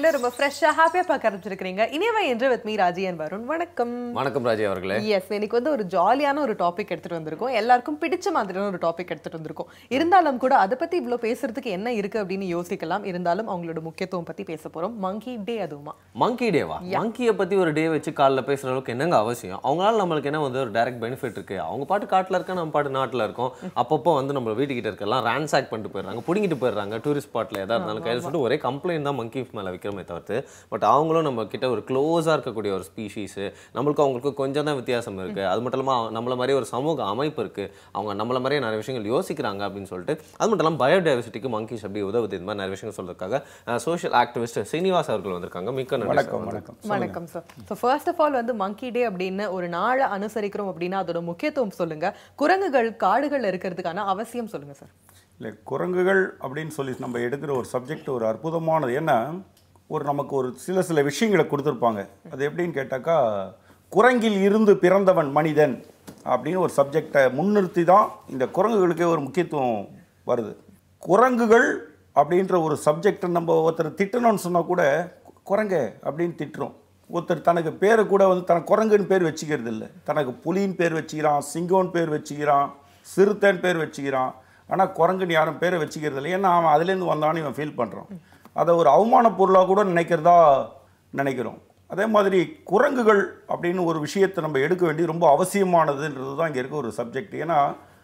மைண்ட ரொம்ப ஃப்ரெஷ்ஷா ஹாப்பியா பார்க்க ஆரம்பிச்சிருக்கீங்க இனியவை என்று with me Raji and Varun வணக்கம் வணக்கம் ராஜி அவர்களே எஸ் இன்னைக்கு வந்து ஒரு ஜாலியான ஒரு டாபிக் எடுத்துட்டு வந்திருக்கோம் எல்லாருக்கும் பிடிச்ச மாதிரியான ஒரு டாபிக் எடுத்துட்டு வந்திருக்கோம் இருந்தாலும் கூட அதை பத்தி இவ்ளோ பேசுறதுக்கு என்ன இருக்கு அப்படின்னு யோசிக்கலாம் இருந்தாலும் அவங்களோட முக்கியத்துவம் பத்தி பேச போறோம் மங்கி டே அதுவுமா மங்கி டேவா மங்கியை பத்தி ஒரு டே வச்சு காலைல பேசுற அளவுக்கு என்னங்க அவசியம் அவங்களால நம்மளுக்கு என்ன வந்து ஒரு டைரக்ட் பெனிஃபிட் இருக்கு அவங்க பாட்டு காட்டுல இருக்க நம்ம பாட்டு நாட்டுல இருக்கோம் அப்பப்போ வந்து நம்ம வீட்டுக்கிட்ட இருக்கலாம் ரேன்சாக் பண்ணிட்டு போயிடுறாங்க பிடிங்கிட்டு போயிடுறாங்க டூரிஸ்ட் ஸ்பாட்ல எதா இருந்தாலும் கையில் சொல்லிட்டு ஒரே கம்ப்ளைண்ட் தான் மங்கி மேல வைக்கிறோமே தவிர்த்து பட் அவங்களும் நம்ம கிட்ட ஒரு க்ளோஸா இருக்கக்கூடிய ஒரு ஸ்பீஷீஸ் நம்மளுக்கு அவங்களுக்கு கொஞ்சம் தான் வித்தியாசம் இருக்கு அது மட்டும் இல்லாம நம்மள மாதிரி ஒரு சமூக அமைப்பு இருக்கு அவங்க நம்மள மாதிரியே நிறைய விஷயங்கள் யோசிக்கிறாங்க அப்படின்னு சொல்லிட்டு அது மட்டும் இல்லாமல் பயோடைவர்சிட்டிக்கு மங்கிஸ் அப்படி உதவுது இந்த மாதிரி நிறைய விஷயங்கள் சொல்றதுக்காக சோஷியல் ஆக்டிவிஸ்ட் சீனிவாஸ் அவர்கள் வந்திருக்காங்க மிக்க நன்றி வணக்கம் வணக்கம் வணக்கம் sir so first of all வந்து மங்கி டே அப்படின்னு ஒரு நாளை அனுசரிக்கிறோம் அப்படின்னா அதோட முக்கியத்துவம் சொல்லுங்க குரங்குகள் காடுகள்ல இருக்கிறதுக்கான அவசியம் சொல்லுங்க சார் இல்லை குரங்குகள் அப்படின்னு சொல்லி நம்ம எடுக்கிற ஒரு சப்ஜெக்ட் ஒரு அற்புதமானது ஏன்னா ஒரு நமக்கு ஒரு சில சில விஷயங்களை கொடுத்துருப்பாங்க அது எப்படின்னு கேட்டாக்கா குரங்கில் இருந்து பிறந்தவன் மனிதன் அப்படின்னு ஒரு சப்ஜெக்டை முன்னிறுத்தி தான் இந்த குரங்குகளுக்கே ஒரு முக்கியத்துவம் வருது குரங்குகள் அப்படின்ற ஒரு சப்ஜெக்டை நம்ம ஒருத்தர் திட்டணும்னு சொன்னால் கூட குரங்க அப்படின்னு திட்டுறோம் ஒருத்தர் தனக்கு பேரை கூட வந்து தனக்கு குரங்குன்னு பேர் வச்சுக்கிறது இல்லை தனக்கு புலின்னு பேர் வச்சுக்கிறான் சிங்கோன்னு பேர் வச்சுக்கிறான் சிறுத்தைன்னு பேர் வச்சுக்கிறான் ஆனால் குரங்குன்னு யாரும் பேரை வச்சுக்கிறது இல்லை ஏன்னா அவன் அதுலேருந்து வந்தான்னு இவன் ஃபீல் பண்ணுறான் அதை ஒரு அவமான பொருளாக கூட நினைக்கிறதா நினைக்கிறோம் அதே மாதிரி குரங்குகள் அப்படின்னு ஒரு விஷயத்தை நம்ம எடுக்க வேண்டியது ரொம்ப அவசியமானதுன்றது தான் இங்கே இருக்க ஒரு சப்ஜெக்ட் ஏன்னா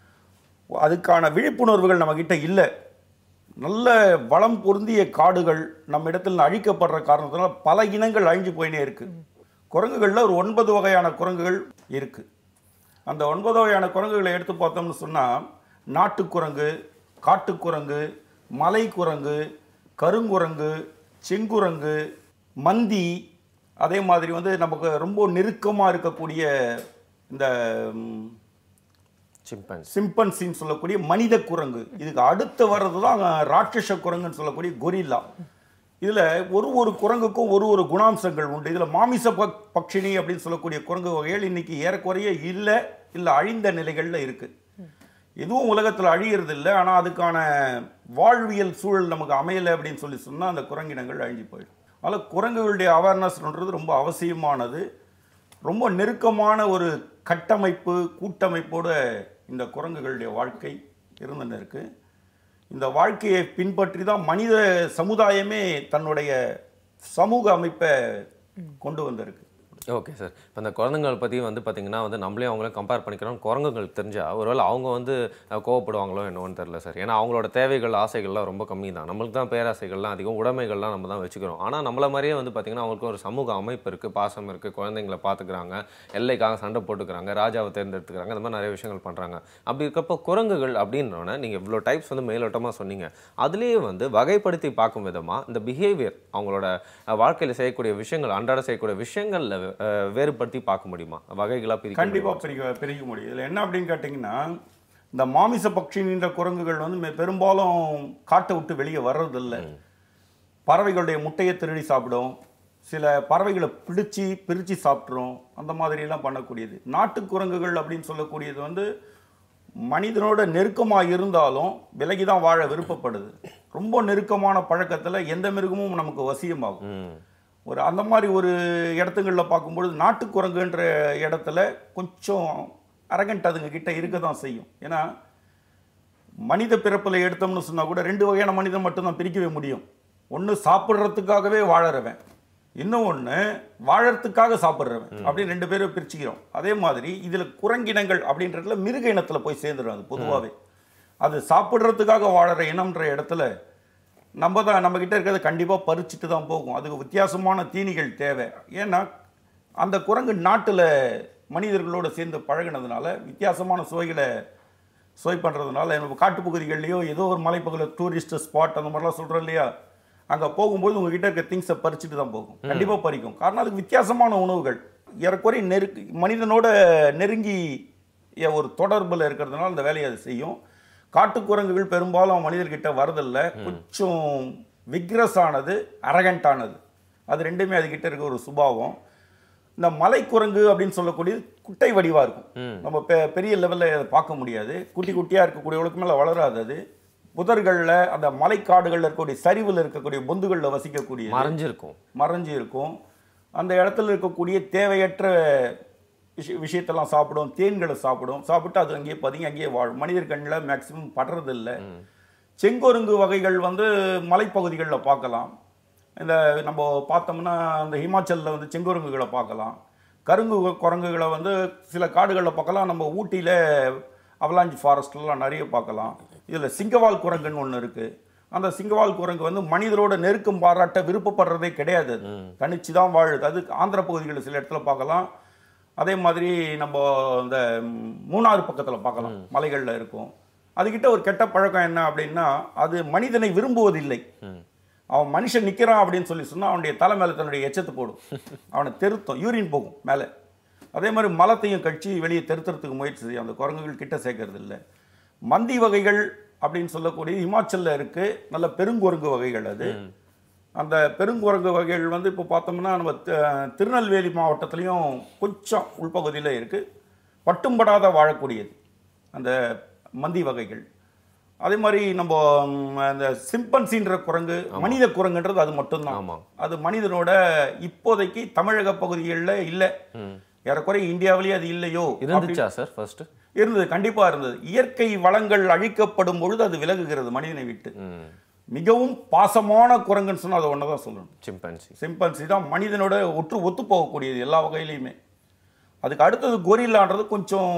அதுக்கான விழிப்புணர்வுகள் நம்மக்கிட்ட இல்லை நல்ல வளம் பொருந்திய காடுகள் நம்ம இடத்துல அழிக்கப்படுற காரணத்தினால பல இனங்கள் அழிஞ்சு போயினே இருக்கு குரங்குகளில் ஒரு ஒன்பது வகையான குரங்குகள் இருக்கு அந்த ஒன்பது வகையான குரங்குகளை எடுத்து பார்த்தோம்னு சொன்னால் நாட்டுக்குரங்கு காட்டுக்குரங்கு மலை குரங்கு கருங்குரங்கு செங்குரங்கு மந்தி அதே மாதிரி வந்து நமக்கு ரொம்ப நெருக்கமாக இருக்கக்கூடிய இந்த ம், சிம்பன்ஸ் சிம்பன்சின்னு சொல்லக்கூடிய மனித குரங்கு இதுக்கு அடுத்து வர்றது தான் ராட்சச குரங்குன்னு சொல்லக்கூடிய கொரில்லா இதில் ஒரு ஒரு குரங்குக்கும் ஒரு ஒரு குணாம்சங்கள் உண்டு இதில் மாமிச பக் பக்ஷினி அப்படின்னு சொல்லக்கூடிய குரங்கு வகைகள் இன்னைக்கு ஏறக்குறைய இல்லை இல்லை அழிந்த நிலைகளில் இருக்குது எதுவும் உலகத்தில் அழியிறது இல்லை ஆனால் அதுக்கான வாழ்வியல் சூழல் நமக்கு அமையலை அப்படின்னு சொல்லி சொன்னால் அந்த குரங்கினங்கள் அழிஞ்சு போயிடும் அதனால் குரங்குகளுடைய அவேர்னஸ்ன்றது ரொம்ப அவசியமானது ரொம்ப நெருக்கமான ஒரு கட்டமைப்பு கூட்டமைப்போட இந்த குரங்குகளுடைய வாழ்க்கை இருந்துன்னு இருக்கு இந்த வாழ்க்கையை பின்பற்றி தான் மனித சமுதாயமே தன்னுடைய சமூக அமைப்பை கொண்டு வந்திருக்கு ஓகே சார் இப்போ இந்த குரங்குகள் பற்றி வந்து பார்த்தீங்கன்னா வந்து நம்மளே அவங்கள கம்பேர் பண்ணிக்கிறோம் குரங்குகள் தெரிஞ்சா ஒருவேளை அவங்க வந்து அஹ், கோவப்படுவாங்களோ என்னவோன்னு தெரில சார் ஏன்னா அவங்களோட தேவைகள் ஆசைகள்லாம் ரொம்ப கம்மி தான் நம்மளுக்கு தான் பேராசைகள்லாம் அதிகம் உடைமைகள்லாம் நம்ம தான் வச்சுக்கிறோம் ஆனால் நம்மள மாதிரியே வந்து பார்த்தீங்கன்னா அவங்களுக்கு ஒரு சமூக அமைப்பு இருக்குது பாசம் இருக்குது குழந்தைங்களை பார்த்துக்கிறாங்க எல்லைக்காக சண்டை போட்டுக்கிறாங்க ராஜாவை தேர்ந்தெடுத்துக்கிறாங்க இந்த மாதிரி நிறைய விஷயங்கள் பண்ணுறாங்க அப்படி இருக்கப்போ குரங்குகள் அப்படின்னோடனே நீங்கள் இவ்வளோ டைப்ஸ் வந்து மேலோட்டமாக சொன்னீங்க அதுலேயே வந்து வகைப்படுத்தி பார்க்கும் விதமாக இந்த பிஹேவியர் அவங்களோட வாழ்க்கையில் செய்யக்கூடிய விஷயங்கள் அன்றாட செய்யக்கூடிய விஷயங்களில் வேறுபடுத்தி பார்க்க முடியுமா வகைகளாக பிரிக்க கண்டிப்பா பிரிக்க பிரிக்க முடியும் இதில் என்ன அப்படின்னு கேட்டிங்கன்னா இந்த மாமிச பட்சின்ற குரங்குகள் வந்து மெ- பெரும்பாலும் காட்டை விட்டு வெளியே வர்றதில்லை பறவைகளுடைய முட்டையை திருடி சாப்பிடும் சில பறவைகளை பிடிச்சி பிரித்து சாப்பிட்ரும் அந்த மாதிரியெல்லாம் பண்ணக்கூடியது நாட்டு குரங்குகள் அப்படின்னு சொல்லக்கூடியது வந்து மனிதனோட நெருக்கமாக இருந்தாலும் விலகி தான் வாழ விருப்பப்படுது ரொம்ப நெருக்கமான பழக்கத்தில் எந்த மிருகமும் நமக்கு வசியமாகும் ம் ஒரு அந்த மாதிரி ஒரு இடத்துங்களில் பார்க்கும்பொழுது நாட்டுக்குரங்குன்ற இடத்துல கொஞ்சம் அரகண்ட் அதுங்க கிட்ட இருக்க தான் செய்யும் ஏன்னா மனித பிறப்பில் எடுத்தோம்னு சொன்னால் கூட ரெண்டு வகையான மனிதன் மட்டும்தான் பிரிக்கவே முடியும் ஒன்று சாப்பிட்றதுக்காகவே வாழறவன் இன்னும் ஒன்று வாழறதுக்காக சாப்பிட்றவன் அப்படின்னு ரெண்டு பேரும் பிரிச்சுக்கிறோம் அதே மாதிரி இதில் குரங்கினங்கள் அப்படின்றதுல மிருக இனத்தில் போய் சேர்ந்துடும் அது பொதுவாகவே அது சாப்பிட்றதுக்காக வாழற இனம்ன்ற இடத்துல நம்ம தான் நம்ம கிட்ட இருக்கிறத கண்டிப்பாக பறிச்சுட்டு தான் போகும் அதுக்கு வித்தியாசமான தீனிகள் தேவை ஏன்னா அந்த குரங்கு நாட்டில் மனிதர்களோடு சேர்ந்து பழகினதுனால வித்தியாசமான சுவைகளை சுவை பண்ணுறதுனால நம்ம காட்டுப்பகுதிகள்லையோ ஏதோ ஒரு மலைப்பகுதியில் டூரிஸ்ட் ஸ்பாட் அந்த மாதிரிலாம் சொல்கிறோம் இல்லையா அங்கே போகும்போது உங்ககிட்ட இருக்க திங்ஸை பறிச்சுட்டு தான் போகும் கண்டிப்பாக பறிக்கும் காரணம் அதுக்கு வித்தியாசமான உணவுகள் ஏறக்குறைய நெருக்கு மனிதனோட நெருங்கி ஒரு தொடர்பில் இருக்கிறதுனால அந்த வேலையை அது செய்யும் காட்டுக்குரங்குகள் பெரும்பாலும் மனிதர்கிட்ட வரதில்லை கொஞ்சம் விக்ரஸ் ஆனது அரகண்டானது அது ரெண்டுமே அதுகிட்ட இருக்க ஒரு சுபாவம் இந்த மலைக்குரங்கு அப்படின்னு சொல்லக்கூடியது குட்டை வடிவா இருக்கும் நம்ம பெ- பெரிய லெவலில் அதை பார்க்க முடியாது குட்டி குட்டியாக இருக்கக்கூடியவளுக்கு மேலே வளராது அது புதர்களில் அந்த மலைக்காடுகளில் இருக்கக்கூடிய சரிவில் இருக்கக்கூடிய பொந்துகளில் வசிக்கக்கூடிய மறைஞ்சிருக்கும் மறைஞ்சு இருக்கும் அந்த இடத்துல இருக்கக்கூடிய தேவையற்ற விஷய விஷயத்தெல்லாம் சாப்பிடும் தேன்களை சாப்பிடும் சாப்பிட்டு அது அங்கேயே பதுங்கி அங்கேயே வாழும் மனிதர் கண்ணில் மேக்சிமம் படுறதில்லை செங்கொருங்கு வகைகள் வந்து மலைப்பகுதிகளில் பார்க்கலாம் இந்த நம்ம பார்த்தோம்னா இந்த ஹிமாச்சலில் வந்து செங்கொருங்குகளை பார்க்கலாம் கருங்கு குரங்குகளை வந்து சில காடுகளில் பார்க்கலாம் நம்ம ஊட்டியில் அவலாஞ்சி ஃபாரஸ்ட்லாம் நிறைய பார்க்கலாம் இதில் சிங்கவால் குரங்குன்னு ஒன்று இருக்குது அந்த சிங்கவால் குரங்கு வந்து மனிதரோட நெருக்கம் பாராட்ட விருப்பப்படுறதே கிடையாது அது. தனிச்சு தான் வாழுது அது ஆந்திர பகுதிகளில் சில இடத்துல பார்க்கலாம் அதே மாதிரி நம்ம இந்த ம், மூணாறு பக்கத்தில் பார்க்கலாம் மலைகளில் இருக்கும் அதுகிட்ட ஒரு கெட்ட பழக்கம் என்ன அப்படின்னா அது மனிதனை விரும்புவதில்லை அவன் மனுஷன் நிற்கிறான் அப்படின்னு சொல்லி சொன்னால் அவனுடைய தலை மேலே தன்னுடைய எச்சத்தை போடும் அவனை தெருத்தம் யூரின் போகும் மேலே அதே மாதிரி மலத்தையும் கட்சி வெளியே தெருத்துறதுக்கு முயற்சி செய்யும் அந்த குரங்குகள் கிட்ட சேர்க்கறது இல்லை மந்தி வகைகள் அப்படின்னு சொல்லக்கூடிய இமாச்சலில் இருக்கு நல்ல பெருங்குரங்கு வகைகள் அது அந்த பெருங்குரங்கு வகைகள் வந்து இப்போ பார்த்தோம்னா நம்ம தி- திருநெல்வேலி மாவட்டத்துலேயும் கொஞ்சம் உள்பகுதியில் இருக்குது பட்டும்படாத வாழக்கூடியது அந்த மந்தி வகைகள் அதே மாதிரி நம்ம ம், அந்த சிம்பன்சின்ற குரங்கு மனித குரங்குன்றது அது மட்டும்தான் ஆமாம் அது மனிதனோட இப்போதைக்கு தமிழக பகுதிகளில் இல்லை ஏறக்குறைய இந்தியாவிலேயே அது இல்லையோ இருந்துச்சா சார் ஃபர்ஸ்ட் இருந்தது கண்டிப்பா இருந்தது இயற்கை வளங்கள் அழிக்கப்படும் பொழுது அது விலகுகிறது மனிதனை விட்டு ம் மிகவும் பாசமான குரங்குன்னு சொன்னா அதை ஒன்று தான் சொல்லணும் சிம்பன்சி சிம்பன்சி தான் மனிதனோட ஒற்று ஒத்து போகக்கூடியது எல்லா வகையிலையுமே அதுக்கு அடுத்தது கொரில்லான்றது கொஞ்சம்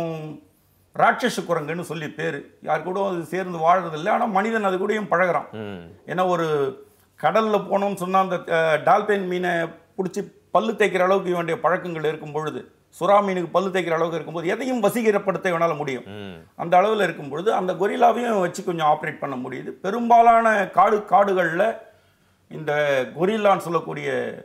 ராட்சச குரங்குன்னு சொல்லி பேர் யார் கூட அது சேர்ந்து வாழறதில்லை ஆனால் மனிதன் அது கூடயும் பழகுறான் ம் ஏன்னா ஒரு கடலில் போனோம்னு சொன்னால் அந்த டால்பைன் மீனை பிடிச்சி பல்லு தேய்க்கிற அளவுக்கு வேண்டிய பழக்கங்கள் இருக்கும் பொழுது சுறா மீனுக்கு பல்லு தேய்க்கிற அளவுக்கு இருக்கும்போது எதையும் வசீகரப்படுத்த இவனால் முடியும் ம் அந்த அளவில் இருக்கும் பொழுது அந்த கொரில்லாவையும் வச்சு கொஞ்சம் ஆப்ரேட் பண்ண முடியுது பெரும்பாலான காடு காடுகளில் இந்த கொரில்லான்னு சொல்லக்கூடிய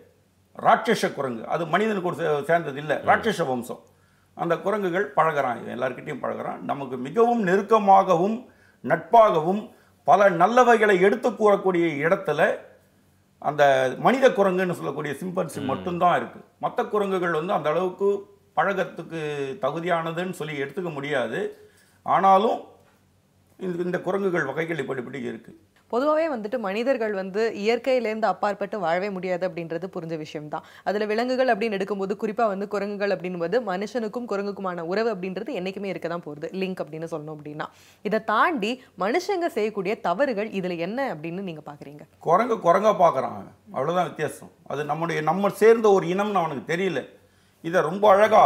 ராட்சச குரங்கு அது மனிதனுக்கு ஒரு சே- சேர்ந்தது இல்லை ராட்சச வம்சம் அந்த குரங்குகள் பழகுறான் இவன் எல்லார்கிட்டையும் பழகுறான் நமக்கு மிகவும் நெருக்கமாகவும் நட்பாகவும் பல நல்லவைகளை எடுத்து கூறக்கூடிய இடத்துல அந்த மனித குரங்குன்னு சொல்லக்கூடிய சிம்பன்சி மட்டும்தான் இருக்கு மற்ற குரங்குகள் வந்து அந்த அளவுக்கு பழகத்துக்கு தகுதியானதுன்னு சொல்லி எடுத்துக்க முடியாது ஆனாலும் இந்த இந்த குரங்குகள் வகைகள் இப்படி இப்படி இருக்கு பொதுவாகவே வந்துட்டு மனிதர்கள் வந்து இயற்கையிலேருந்து அப்பாற்பட்டு வாழவே முடியாது அப்படின்றது புரிஞ்ச விஷயம்தான் அதுல விலங்குகள் அப்படின்னு எடுக்கும்போது குறிப்பா வந்து குரங்குகள் அப்படின்பது மனுஷனுக்கும் குரங்குக்குமான உறவு அப்படின்றது என்னைக்குமே இருக்க தான் போகுது லிங்க் அப்படின்னு சொல்லணும் அப்படின்னா இதை தாண்டி மனுஷங்க செய்யக்கூடிய தவறுகள் இதுல என்ன அப்படின்னு நீங்க பாக்குறீங்க குரங்கு குரங்கா பார்க்குறான் அவன் அவ்வளோதான் வித்தியாசம் அது நம்முடைய நம்ம சேர்ந்த ஒரு இனம்னு அவனுக்கு தெரியல இதை ரொம்ப அழகா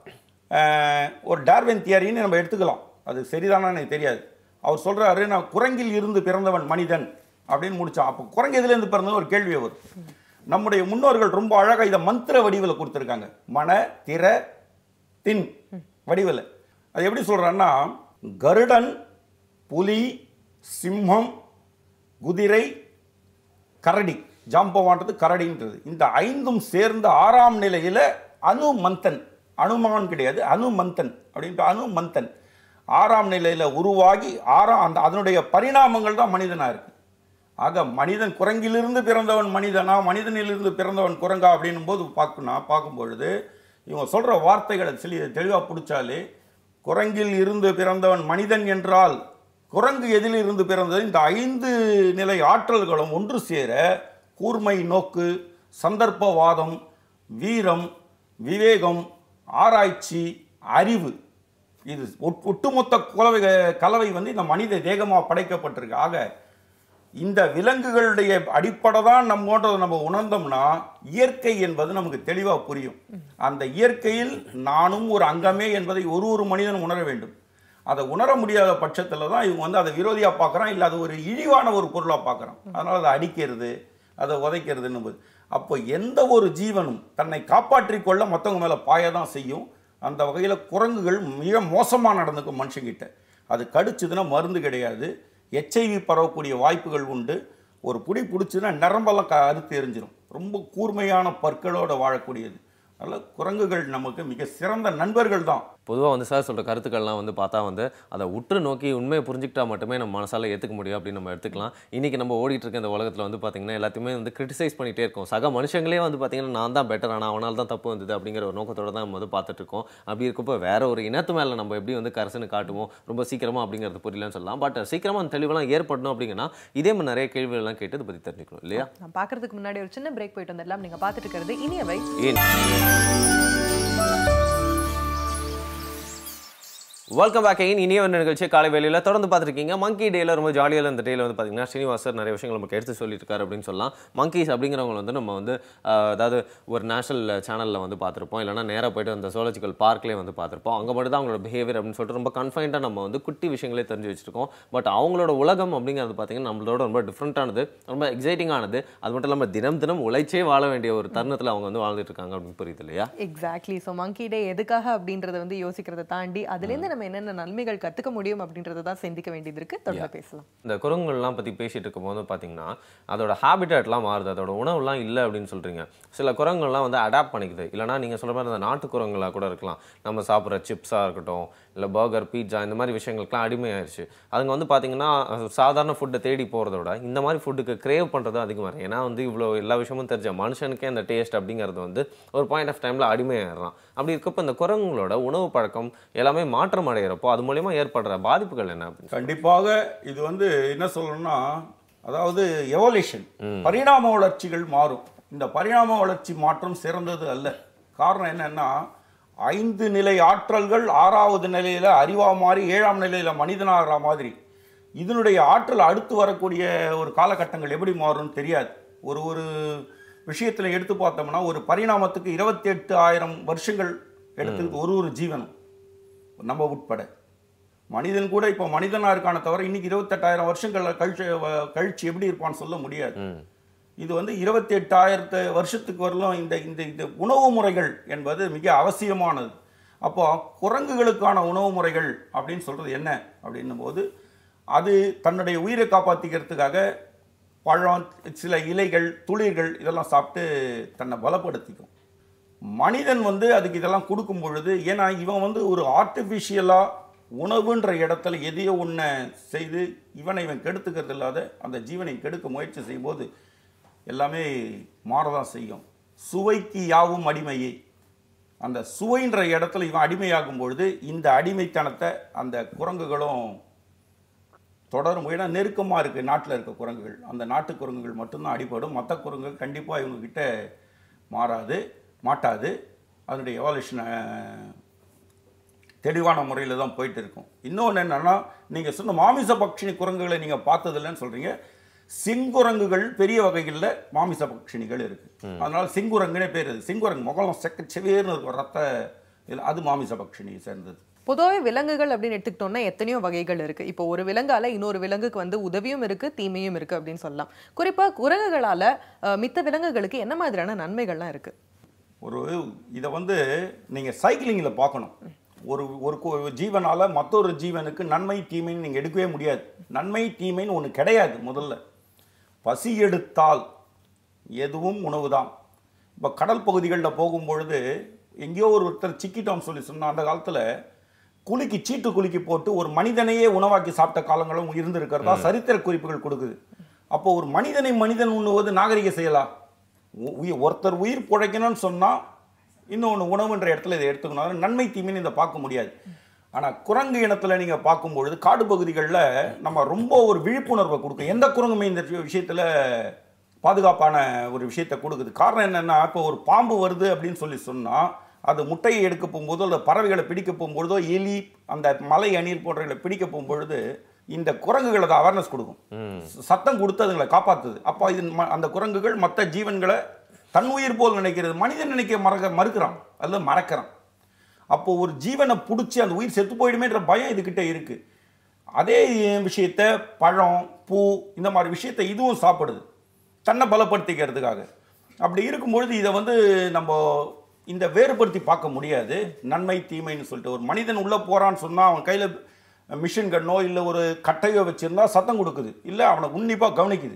அஹ், ஒரு டார்வின் தியரின்னு நம்ம எடுத்துக்கலாம் அது சரிதானா எனக்கு தெரியாது அவர் சொல்றாரு நான் குரங்கில் இருந்து பிறந்தவன் மனிதன் அப்படின்னு முடிச்சான் அப்போ குரங்கு எதுலேருந்து பிறந்தது ஒரு கேள்வி வரும் நம்முடைய முன்னோர்கள் ரொம்ப அழகா இதை மந்திர வடிவில் கொடுத்துருக்காங்க மன திற தின் வடிவில் அது எப்படி சொல்றான்னா கருடன் புலி சிம்மம் குதிரை கரடி ஜாம்பவான்றது கரடின்றது இந்த ஐந்தும் சேர்ந்த ஆறாம் நிலையில அணு மந்தன் அனுமான் கிடையாது அணு மந்தன் அப்படின்ட்டு அணு மந்தன் ஆறாம் நிலையில உருவாகி ஆறாம் அந்த அதனுடைய பரிணாமங்கள் தான் மனிதனா இருக்கு ஆக மனிதன் குரங்கிலிருந்து பிறந்தவன் மனிதனா மனிதனிலிருந்து பிறந்தவன் குரங்கா அப்படின்னும் போது பார்க்கணும் பார்க்கும் பொழுது இவங்க சொல்ற வார்த்தைகளை தெளி தெளிவாக பிடிச்சாலே குரங்கில் இருந்து பிறந்தவன் மனிதன் என்றால் குரங்கு எதில் இருந்து பிறந்தது இந்த ஐந்து நிலை ஆற்றல்களும் ஒன்று சேர கூர்மை நோக்கு சந்தர்ப்பவாதம் வீரம் விவேகம் ஆராய்ச்சி அறிவு இது ஒட்- ஒட்டுமொத்த குலவை கலவை வந்து இந்த மனித தேகமாக படைக்கப்பட்டிருக்கு ஆக இந்த விலங்குகளுடைய அடிப்படை தான் நம்மோன்றதை நம்ம உணர்ந்தோம்னா இயற்கை என்பது நமக்கு தெளிவாக புரியும் அந்த இயற்கையில் நானும் ஒரு அங்கமே என்பதை ஒரு ஒரு மனிதனும் உணர வேண்டும் அதை உணர முடியாத பட்சத்தில் தான் இவங்க வந்து அதை விரோதியாக பார்க்குறான் இல்லை அது ஒரு இழிவான ஒரு பொருளாக பார்க்குறான் அதனால் அதை அடிக்கிறது அதை உதைக்கிறதுன்னு போது அப்போ எந்த ஒரு ஜீவனும் தன்னை காப்பாற்றிக் கொள்ள மற்றவங்க மேலே பாய தான் செய்யும் அந்த வகையில் குரங்குகள் மிக மோசமாக நடந்துக்கும் மனுஷங்கிட்ட அது கடிச்சதுன்னா மருந்து கிடையாது எச்ஐவி பரவக்கூடிய வாய்ப்புகள் உண்டு ஒரு புடி பிடிச்சுன்னா நரம்பெல்லாம் க அறுத்து எரிஞ்சிடும் ரொம்ப கூர்மையான பற்களோடு வாழக்கூடியது அதனால் குரங்குகள் நமக்கு மிக சிறந்த நண்பர்கள் தான் பொதுவாக வந்து சார் சொல்கிற கருத்துக்கள்லாம் வந்து பார்த்தா வந்து அதை உற்று நோக்கி உண்மையை புரிஞ்சுக்கிட்டா மட்டுமே நம்ம மனசால ஏற்றுக்க முடியும் அப்படின்னு நம்ம எடுத்துக்கலாம் இன்றைக்கி நம்ம ஓடிட்டு இருக்க இந்த உலகத்தில் வந்து பார்த்திங்கன்னா எல்லாத்தையுமே வந்து கிரிட்டிசைஸ் பண்ணிகிட்டே இருக்கோம் சக மனுஷங்களே வந்து பார்த்திங்கன்னா நான் தான் பெட்டர் ஆனால் அவனால் தான் தப்பு வந்தது அப்படிங்கிற ஒரு நோக்கத்தோட தான் நம்ம வந்து பார்த்துட்டு இருக்கோம் அப்படி இருக்கப்போ வேற ஒரு இனத்து மேலே நம்ம எப்படி வந்து கரசனு காட்டுவோம் ரொம்ப சீக்கிரமாக அப்படிங்கிறது புரியலன்னு சொல்லலாம் பட் சீக்கிரமாக அந்த தெளிவெல்லாம் ஏற்படணும் அப்படிங்கன்னா இதே மாதிரி நிறைய கேள்விகள்லாம் கேட்டு இதை பற்றி தெரிஞ்சுக்கணும் இல்லையா நான் பார்க்கறதுக்கு முன்னாடி ஒரு சின்ன பிரேக் போயிட்டு வந்துடலாம் நீங்க பார்த்துட்டு இருக்கிறது இனியவை ஏன் வெல்கம் பேக் அகைன் இனிய ஒரு நிகழ்ச்சி காலை வேலையில் தொடர்ந்து பார்த்துருக்கீங்க மங்கி டேல ரொம்ப ஜாலியாக இந்த டேல வந்து பார்த்தீங்கன்னா ஸ்ரீனிவாஸ் சார் நிறைய விஷயங்கள் நமக்கு எடுத்து சொல்லிட்டு இருக்காரு அப்படின்னு சொல்லலாம் மங்கீஸ் அப்படிங்கிறவங்க வந்து நம்ம வந்து ஆஹ், அதாவது ஒரு நேஷனல் சேனலில் வந்து பார்த்துருப்போம் இல்லைனா நேராக போயிட்டு அந்த zoological பார்க்லேயே வந்து பார்த்துருப்போம் அங்கே மட்டும் தான் அவங்களோட பிஹேவியர் அப்படின்னு சொல்லிட்டு ரொம்ப கன்ஃபைண்டாக நம்ம வந்து குட்டி விஷயங்களே தெரிஞ்சு வச்சிருக்கோம் பட் அவங்களோட உலகம் அப்படிங்கிறது பார்த்தீங்கன்னா நம்மளோட ரொம்ப டிஃப்ரெண்ட்டானது ரொம்ப எக்ஸைட்டிங்கானது அது மட்டும் இல்லாமல் தினம் தினம் உழைச்சே வாழ வேண்டிய ஒரு தருணத்தில் அவங்க வந்து வாழ்ந்துட்டு இருக்காங்க அப்படின்னு புரியுது இல்லையா எக்ஸாக்ட்லி ஸோ மங்கி டே எதுக்காக அப்படின்றத வந்து யோசிக்கிறத தாண்டி அதுலேருந்து நம்ம என்னென்ன நன்மைகள் கத்துக்க முடியும் அப்படின்றத தான் சிந்திக்க வேண்டியது இருக்கு தொடர்ந்து பேசலாம் இந்த குரங்குகள்லாம் பற்றி பேசிட்டு இருக்கும்போது பார்த்தீங்கன்னா அதோட ஹேபிட்டேட்லாம் மாறுது அதோட உணவுலாம் இல்லை அப்படின்னு சொல்கிறீங்க சில குரங்குகள்லாம் வந்து அடாப்ட் பண்ணிக்குது இல்லைனா நீங்கள் சொல்கிற மாதிரி அந்த நாட்டு குரங்குகளாக கூட இருக்கலாம் நம்ம சாப்பிட்ற சிப்ஸாக இருக்கட்டும் இல்லை பர்கர் பீட்சா இந்த மாதிரி விஷயங்களுக்குலாம் அடிமையாயிருச்சு அதுங்க வந்து பார்த்தீங்கன்னா அஹ், சாதாரண ஃபுட்டை தேடி போகிறத விட இந்த மாதிரி ஃபுட்டுக்கு கிரேவ் பண்ணுறது அதிகமாக இருக்கு ஏன்னா வந்து இவ்வளோ எல்லா விஷயமும் தெரிஞ்ச மனுஷனுக்கே அந்த டேஸ்ட் அப்படிங்கிறது வந்து ஒரு பாயிண்ட் ஆஃப் டைமில் அடிமையாயிடுறான் அப்படி இருக்கப்போ இந்த குரங்குகளோட உணவு பழக்கம் எல்லாமே மாற்றம் அடைகிறப்போ அது மூலயமா ஏற்படுற பாதிப்புகள் என்ன அப்படின்னு கண்டிப்பாக இது வந்து என்ன சொல்லணும்னா அதாவது எவல்யூஷன் பரிணாம வளர்ச்சிகள் மாறும் இந்த பரிணாம வளர்ச்சி மாற்றம் சிறந்தது அல்ல காரணம் என்னன்னா ஐந்து நிலை ஆற்றல்கள் ஆறாவது நிலையில அறிவா மாறி ஏழாம் நிலையில மனிதனாகிற மாதிரி இதனுடைய ஆற்றல் அடுத்து வரக்கூடிய ஒரு காலகட்டங்கள் எப்படி மாறும்னு தெரியாது ஒரு ஒரு விஷயத்தில் எடுத்து பார்த்தோம்னா ஒரு பரிணாமத்துக்கு இருபத்தி எட்டு ஆயிரம் வருஷங்கள் எடுத்துக்கிட்டு ஒரு ஒரு ஜீவனம் நம்ம உட்பட மனிதன் கூட இப்போ மனிதனாக இருக்கானே தவிர இன்னைக்கு இருபத்தெட்டாயிரம் வருஷங்கள் கழிச்சு வ- கழிச்சு எப்படி இருப்பான்னு சொல்ல முடியாது ம் இது வந்து இருபத்தி எட்டாயிரத்து வருஷத்துக்கு வரலும் இந்த இந்த இந்த உணவு முறைகள் என்பது மிக அவசியமானது அப்போ குரங்குகளுக்கான உணவு முறைகள் அப்படின்னு சொல்றது என்ன அப்படின்னும் போது அது தன்னுடைய உயிரை காப்பாற்றிக்கிறதுக்காக பழம் சில இலைகள் துளிர்கள் இதெல்லாம் சாப்பிட்டு தன்னை பலப்படுத்திக்கும் மனிதன் வந்து அதுக்கு இதெல்லாம் கொடுக்கும் பொழுது ஏன்னா இவன் வந்து ஒரு ஆர்டிஃபிஷியலாக உணவுன்ற இடத்துல எதையோ ஒன்றை செய்து இவனை இவன் கெடுத்துக்கிறது இல்லாத அந்த ஜீவனை கெடுக்க முயற்சி செய்யும்போது எல்லாமே மாறதான் செய்யும் சுவைக்கு யாவும் அடிமையே அந்த சுவைன்ற இடத்துல இவன் அடிமையாகும் பொழுது இந்த அடிமைத்தனத்தை அந்த குரங்குகளும் தொடரும் ஏன்னா நெருக்கமாக இருக்குது நாட்டில் இருக்க குரங்குகள் அந்த நாட்டு குரங்குகள் மட்டும்தான் அடிபடும் மற்ற குரங்குகள் கண்டிப்பாக இவங்கக்கிட்ட மாறாது மாட்டாது அதனுடைய எவால்யூஷனை தெளிவான முறையில் தான் போயிட்டு இருக்கும் இன்னொன்று என்னன்னா நீங்கள் சொன்ன மாமிச பட்சினி குரங்குகளை நீங்கள் பார்த்ததில்லைன்னு சொல்கிறீங்க சிங்குரங்குகள் பெரிய வகைகளில் மாமிச பட்சினிகள் இருக்குது அதனால சிங்குரங்குனே பேர் அது சிங்குரங்கு முகம் செக்க செவேர்னு இருக்கும் ரத்த இதுல அது மாமிச பட்சினியை சேர்ந்தது பொதுவாகவே விலங்குகள் அப்படின்னு எடுத்துக்கிட்டோம்னா எத்தனையோ வகைகள் இருக்கு இப்போ ஒரு விலங்கால இன்னொரு விலங்குக்கு வந்து உதவியும் இருக்கு தீமையும் இருக்கு அப்படின்னு சொல்லலாம் குறிப்பா குரங்குகளால அஹ், மித்த விலங்குகளுக்கு என்ன மாதிரியான நன்மைகள்லாம் இருக்கு ஒரு இதை வந்து நீங்கள் சைக்கிளிங்கில் பார்க்கணும் ஒரு ஒரு கு- ஜீவனால மற்றொரு ஜீவனுக்கு நன்மை தீமைன்னு நீங்கள் எடுக்கவே முடியாது நன்மை தீமைன்னு ஒன்று கிடையாது முதல்ல பசி எடுத்தால் எதுவும் உணவு தான் இப்போ கடல் பகுதிகளில் போகும்பொழுது எங்கேயோ ஒரு ஒருத்தர் சிக்கிட்டோம்னு சொல்லி சொன்னால் அந்த காலத்தில் குலுக்கி சீட்டு குலுக்கி போட்டு ஒரு மனிதனையே உணவாக்கி சாப்பிட்ட காலங்களும் இருந்திருக்கிறதா சரித்திர குறிப்புகள் கொடுக்குது அப்போ ஒரு மனிதனை மனிதன் உண்ணுவது நாகரிக செயலா உ- உயி- ஒருத்தர் உயிர் பிழைக்கணும்னு சொன்னால் இன்னொன்று உணவுன்ற இடத்துல இதை எடுத்துக்கணும் அதனால நன்மை தீமைன்னு இதை பார்க்க முடியாது ஆனால் குரங்கு இனத்தில் நீங்கள் பார்க்கும்பொழுது காடு பகுதிகளில் நம்ம ரொம்ப ஒரு விழிப்புணர்வை கொடுக்கும் எந்த குரங்குமே இந்த விஷயத்தில் பாதுகாப்பான ஒரு விஷயத்தை கொடுக்குது காரணம் என்னென்னா இப்போ ஒரு பாம்பு வருது அப்படின்னு சொல்லி சொன்னால் அது முட்டையை எடுக்க போகும்போதோ அந்த பறவைகளை பிடிக்க போகும்பொழுதோ எலி அந்த மலை அணில் போன்றவைகளை பிடிக்க போகும்பொழுது இந்த குரங்குகள் அதை அவேர்னஸ் கொடுக்கும் ச- சத்தம் கொடுத்து அதுங்களை காப்பாத்துது அப்போ இது ம- அந்த குரங்குகள் மற்ற ஜீவன்களை தன் உயிர் போல் நினைக்கிறது மனிதன் நினைக்க மறக்க மறுக்கிறான் அல்லது மறக்கிறான் அப்போ ஒரு ஜீவனை பிடிச்சி அந்த உயிர் செத்து போயிடுமேன்ற பயம் இதுகிட்ட இருக்கு அதே விஷயத்த பழம் பூ இந்த மாதிரி விஷயத்தை இதுவும் சாப்பிடுது தன்னை பலப்படுத்திக்கிறதுக்காக அப்படி இருக்கும்பொழுது இதை வந்து நம்ம இந்த வேறுபடுத்தி பார்க்க முடியாது நன்மை தீமைன்னு சொல்லிட்டு ஒரு மனிதன் உள்ளே போகிறான்னு சொன்னால் அவன் கையில் மிஷின் கண்ணோ இல்லை ஒரு கட்டையோ வச்சுருந்தா சத்தம் கொடுக்குது இல்லை அவனை உன்னிப்பாக கவனிக்குது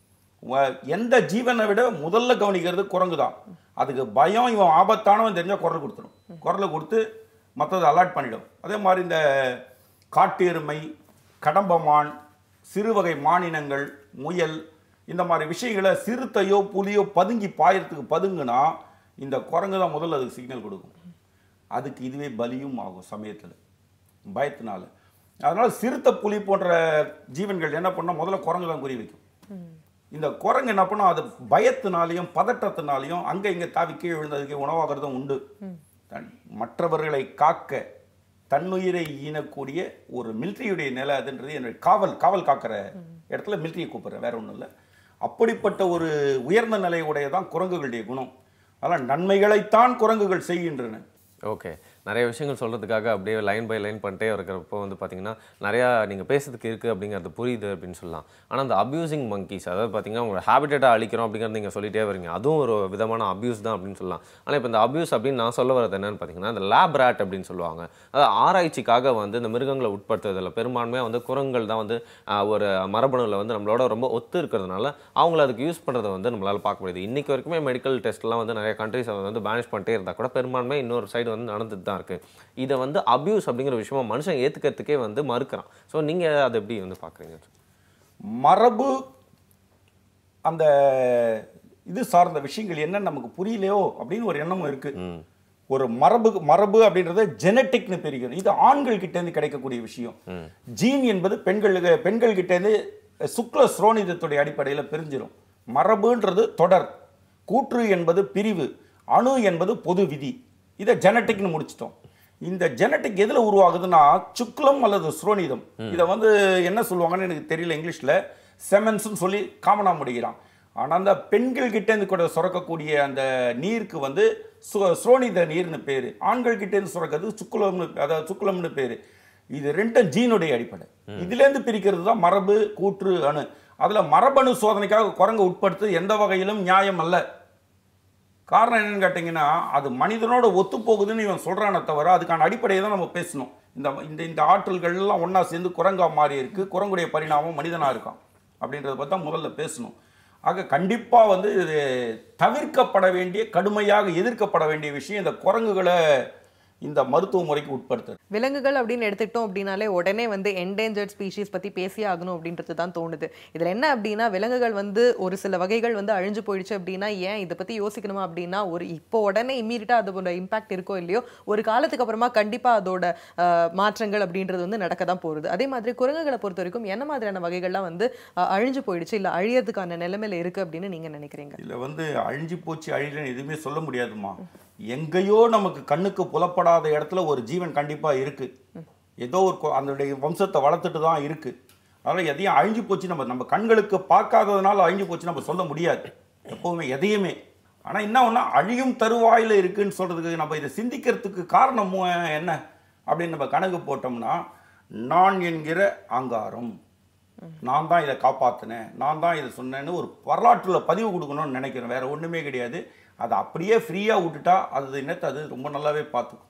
வ- எந்த ஜீவனை விட முதல்ல கவனிக்கிறது குரங்கு தான் அதுக்கு பயம் இவன் ஆபத்தானவன் தெரிஞ்சால் குரல் கொடுத்துரும் குரலை கொடுத்து மற்றது அலாட் பண்ணிடும் அதே மாதிரி இந்த காட்டு எருமை கடம்பமான் சிறுவகை மானினங்கள் முயல் இந்த மாதிரி விஷயங்களை சிறுத்தையோ புலியோ பதுங்கி பாயறதுக்கு பதுங்குனா இந்த குரங்கு தான் முதல்ல அதுக்கு சிக்னல் கொடுக்கும் அதுக்கு இதுவே பலியும் ஆகும் சமயத்தில் பயத்தினால அதனால சிறுத்தை புலி போன்ற ஜீவன்கள் என்ன பண்ணா முதல்ல குரங்கு தான் குறி வைக்கும் இந்த குரங்கு என்ன பண்ணும் அது பயத்தினாலையும் பதட்டத்தினாலையும் அங்க இங்க தாவி கீழே விழுந்ததுக்கு உணவாகிறதும் உண்டு தன் மற்றவர்களை காக்க தன்னுயிரை ஈனக்கூடிய ஒரு மிலிட்ரியுடைய நிலை அதுன்றது என்னுடைய காவல் காவல் காக்கிற இடத்துல மிலிட்ரியை கூப்பிடுறேன் வேற ஒன்றும் இல்லை அப்படிப்பட்ட ஒரு உயர்ந்த நிலையுடைய தான் குரங்குகளுடைய குணம் அதனால் நன்மைகளைத்தான் குரங்குகள் செய்கின்றன ஓகே நிறைய விஷயங்கள் சொல்கிறதுக்காக அப்படியே லைன் பை லைன் பண்ணிட்டே இருக்கிறப்போ வந்து பார்த்தீங்கன்னா நிறையா நீங்கள் பேசுறதுக்கு இருக்குது அப்படிங்கிறது புரியுது அப்படின்னு சொல்லலாம் ஆனால் அந்த அப்யூசிங் மங்கீஸ் அதாவது பார்த்தீங்கன்னா உங்களோட ஹேபிட்டேட்டாக அழிக்கிறோம் அப்படிங்கிறது நீங்கள் சொல்லிட்டே வரீங்க அதுவும் ஒரு விதமான அப்யூஸ் தான் அப்படின்னு சொல்லலாம் ஆனால் இப்போ இந்த அப்யூஸ் அப்படின்னு நான் சொல்ல வரது என்னன்னு பார்த்தீங்கன்னா இந்த லேப் ரேட் அப்படின்னு சொல்லுவாங்க அதாவது ஆராய்ச்சிக்காக வந்து இந்த மிருகங்களை உட்படுத்துறதில்ல பெரும்பான்மையாக வந்து குரங்குகள் தான் வந்து ஆஹ், ஒரு மரபணுவில் வந்து நம்மளோட ரொம்ப ஒத்து இருக்கிறதுனால அவங்கள அதுக்கு யூஸ் பண்ணுறதை வந்து நம்மளால் பார்க்க முடியுது இன்னைக்கு வரைக்குமே மெடிக்கல் டெஸ்ட்லாம் வந்து நிறைய கண்ட்ரிஸ் வந்து பேனிஷ் பண்ணிட்டே இருந்தால் கூட பெரும்பான்மை இன்னொரு சைடு வந்து நடந்துட்டு தான் இருக்குது இதை வந்து அப்யூஸ் அப்படிங்கிற விஷயமா மனுஷன் ஏற்றுக்கிறதுக்கே வந்து மறுக்கிறான் ஸோ நீங்கள் அதை எப்படி வந்து பார்க்குறீங்க மரபு அந்த இது சார்ந்த விஷயங்கள் என்ன நமக்கு புரியலையோ அப்படின்னு ஒரு எண்ணமும் இருக்கு ஒரு மரபு மரபு அப்படின்றது ஜெனட்டிக்னு பிரிக்கிறது இது ஆண்கள் கிட்ட இருந்து கிடைக்கக்கூடிய விஷயம் ஜீன் என்பது பெண்களுக்கு பெண்கள் கிட்ட இருந்து சுக்ல ஸ்ரோனிதத்துடைய அடிப்படையில் பிரிஞ்சிடும் மரபுன்றது தொடர் கூற்று என்பது பிரிவு அணு என்பது பொது விதி இதை ஜெனட்டிக்னு முடிச்சிட்டோம் இந்த ஜெனட்டிக் எதுல உருவாகுதுன்னா சுக்லம் அல்லது ஸ்ரோனிதம் இதை வந்து என்ன சொல்லுவாங்கன்னு எனக்கு தெரியல இங்கிலீஷ்ல செமன்ஸ்னு சொல்லி காமனா முடிகிறான் ஆனா அந்த பெண்கள் கிட்ட இருந்து கூட சுரக்கக்கூடிய அந்த நீருக்கு வந்து சு- ஸ்ரோனித நீர்னு பேரு ஆண்கள் கிட்ட இருந்து சுரக்கிறது சுக்குலம்னு அதாவது சுக்குலம்னு பேரு இது ரெண்டும் ஜீனுடைய அடிப்படை இதுல இருந்து பிரிக்கிறது தான் மரபு கூற்று அணு அதுல மரபணு சோதனைக்காக குரங்கு உட்படுத்து எந்த வகையிலும் நியாயம் அல்ல காரணம் என்னன்னு கேட்டிங்கன்னா அது மனிதனோட ஒத்து போகுதுன்னு இவன் சொல்றானே தவிர அதுக்கான அடிப்படையை தான் நம்ம பேசணும் இந்த இந்த இந்த ஆற்றல்கள் எல்லாம் ஒண்ணா சேர்ந்து குரங்கா மாறி இருக்கு குரங்குடைய பரிணாமம் மனிதனா இருக்கான் அப்படின்றத பத்தி தான் முதல்ல பேசணும் ஆக கண்டிப்பா வந்து இது தவிர்க்கப்பட வேண்டிய கடுமையாக எதிர்க்கப்பட வேண்டிய விஷயம் இந்த குரங்குகளை இந்த மருத்துவ முறைக்கு உட்படுத்துறது விலங்குகள் அப்படின்னு எடுத்துக்கிட்டோம் அப்படின்னாலே உடனே வந்து என்டேஞ்சர்ட் ஸ்பீஷீஸ் பத்தி பேசியே ஆகணும் அப்படின்றது தான் தோணுது இதுல என்ன அப்படின்னா விலங்குகள் வந்து ஒரு சில வகைகள் வந்து அழிஞ்சு போயிடுச்சு அப்படின்னா ஏன் இதை பத்தி யோசிக்கணுமா அப்படின்னா ஒரு இப்போ உடனே இம்மீடியட்டா அதோட இம்பாக்ட் இருக்கோ இல்லையோ ஒரு காலத்துக்கு அப்புறமா கண்டிப்பா அதோட அஹ், மாற்றங்கள் அப்படின்றது வந்து நடக்க தான் போகுது அதே மாதிரி குரங்குகளை பொறுத்த வரைக்கும் என்ன மாதிரியான வகைகள்லாம் வந்து அஹ், அழிஞ்சு போயிடுச்சு இல்ல அழியறதுக்கான நிலைமையில இருக்கு அப்படின்னு நீங்க நினைக்கிறீங்க இதுல வந்து அழிஞ்சு போச்சு அழியலன்னு எதுவுமே சொல்ல முடியாதுமா எங்கேயோ நமக்கு கண்ணுக்கு புலப்படாத இடத்துல ஒரு ஜீவன் கண்டிப்பா இருக்கு ஏதோ ஒரு கொ- அதனுடைய வம்சத்தை வளர்த்துட்டு தான் இருக்கு அதனால எதையும் அழிஞ்சு போச்சு நம்ம நம்ம கண்களுக்கு பார்க்காததுனால அழிஞ்சு போச்சு நம்ம சொல்ல முடியாது எப்பவுமே எதையுமே ஆனா என்ன ஒண்ணா அழியும் தருவாயில இருக்குன்னு சொல்றதுக்கு நம்ம இதை சிந்திக்கிறதுக்கு காரணம் மு- என்ன அப்படின்னு நம்ம கணக்கு போட்டோம்னா நான் என்கிற அங்காரம் நான் தான் இதை காப்பாற்றினேன் நான் தான் இதை சொன்னேன்னு ஒரு வரலாற்றில் பதிவு கொடுக்கணும்னு நினைக்கிறேன் வேற ஒன்றுமே கிடையாது அதை அப்படியே ஃப்ரீயாக விட்டுட்டா அது என்னத்தை அது ரொம்ப நல்லாவே பார்த்துக்கும்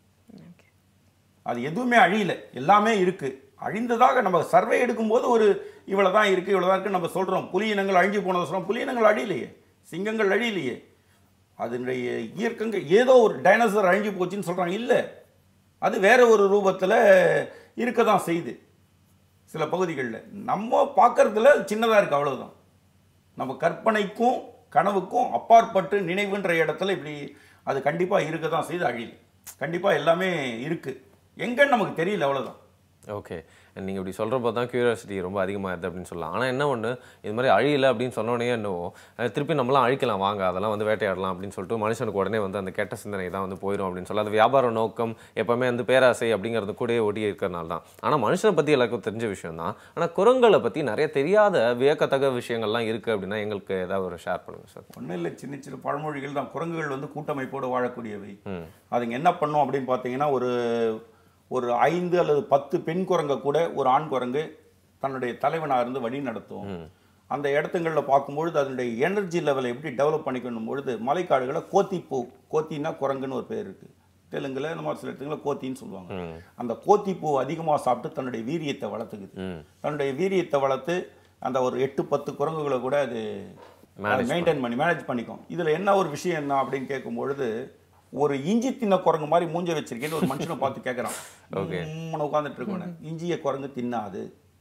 அது எதுவுமே அழியல எல்லாமே இருக்கு அழிந்ததாக நம்ம சர்வே எடுக்கும்போது ஒரு இவ்வளோ தான் இருக்கு இவ்வளோ தான் இருக்கு நம்ம சொல்றோம் புலி இனங்கள் அழிஞ்சு போனதை சொல்றோம் புலி இனங்கள் அழியலையே சிங்கங்கள் அழியலையே அதனுடைய இயற்கங்கள் ஏதோ ஒரு டைனோசர் அழிஞ்சு போச்சுன்னு சொல்றாங்க இல்லை அது வேற ஒரு ரூபத்தில் இருக்க தான் செய்யுது சில பகுதிகளில் நம்ம பார்க்கறதுல சின்னதாக இருக்கு அவ்வளவுதான் நம்ம கற்பனைக்கும் கனவுக்கும் அப்பாற்பட்டு நினைவுன்ற இடத்துல இப்படி அது கண்டிப்பாக இருக்க தான் செய்து அழியல கண்டிப்பாக எல்லாமே இருக்கு எங்கன்னு நமக்கு தெரியல அவ்வளவுதான் ஓகே நீங்கள் இப்படி சொல்கிறப்போ தான் கியூரியாசிட்டி ரொம்ப அதிகமாகுது அப்படின்னு சொல்லலாம் ஆனால் என்ன ஒன்று இது மாதிரி அழியல அப்படின்னு சொன்னோடனே என்னவோ அஹ் திருப்பி நம்மளாம் அழிக்கலாம் வாங்க அதெல்லாம் வந்து வேட்டையாடலாம் அப்படின்னு சொல்லிட்டு மனுஷனுக்கு உடனே வந்து அந்த கெட்ட சிந்தனை தான் வந்து போயிடும் அப்படின்னு சொல்லி அது வியாபார நோக்கம் எப்பவுமே வந்து பேராசை அப்படிங்கிறது கூடயே ஒட்டி இருக்கிறனால தான் ஆனால் மனுஷனை பற்றி எல்லாருக்கும் தெரிஞ்ச விஷயம் தான் ஆனால் குரங்களை பற்றி நிறைய தெரியாத வியக்கத்தக்க விஷயங்கள்லாம் இருக்குது அப்படின்னா எங்களுக்கு ஏதாவது ஒரு ஷேர் பண்ணுங்கள் சார் ஒன்றும் இல்லை சின்ன சின்ன பழமொழிகள் தான் குரங்குகள் வந்து கூட்டமைப்போடு வாழக்கூடியவை அதுங்க என்ன பண்ணும் அப்படின்னு பார்த்தீங்கன்னா ஒரு ஒரு ஐந்து அல்லது பத்து பெண் குரங்கை கூட ஒரு ஆண் குரங்கு தன்னுடைய தலைவனாக இருந்து வழி நடத்தும் அந்த இடத்துங்களில் பார்க்கும்பொழுது அதனுடைய எனர்ஜி லெவலை எப்படி டெவலப் பண்ணிக்கணும் பொழுது மலைக்காடுகளை கோத்திப்பூ கோத்தின்னா குரங்குன்னு ஒரு பேர் இருக்கு தெலுங்குல இந்த மாதிரி சில இடத்துங்களில் கோத்தின்னு சொல்லுவாங்க அந்த கோத்திப்பூ அதிகமாக சாப்பிட்டு தன்னுடைய வீரியத்தை வளர்த்துக்குது தன்னுடைய வீரியத்தை வளர்த்து அந்த ஒரு எட்டு பத்து குரங்குகளை கூட அது மெயின்டைன் பண்ணி மேனேஜ் பண்ணிக்கும் இதில் என்ன ஒரு விஷயம் என்ன அப்படின்னு கேட்கும் பொழுது ஒரு இஞ்சி தின்ன குரங்கு மாதிரி மூஞ்ச வச்சிருக்கேன்னு ஒரு மனுஷனை பார்த்து கேட்குறான் Okay. உட்காந்துட்டு இருக்கோன்னு இஞ்சிய குரங்கு தின்னாது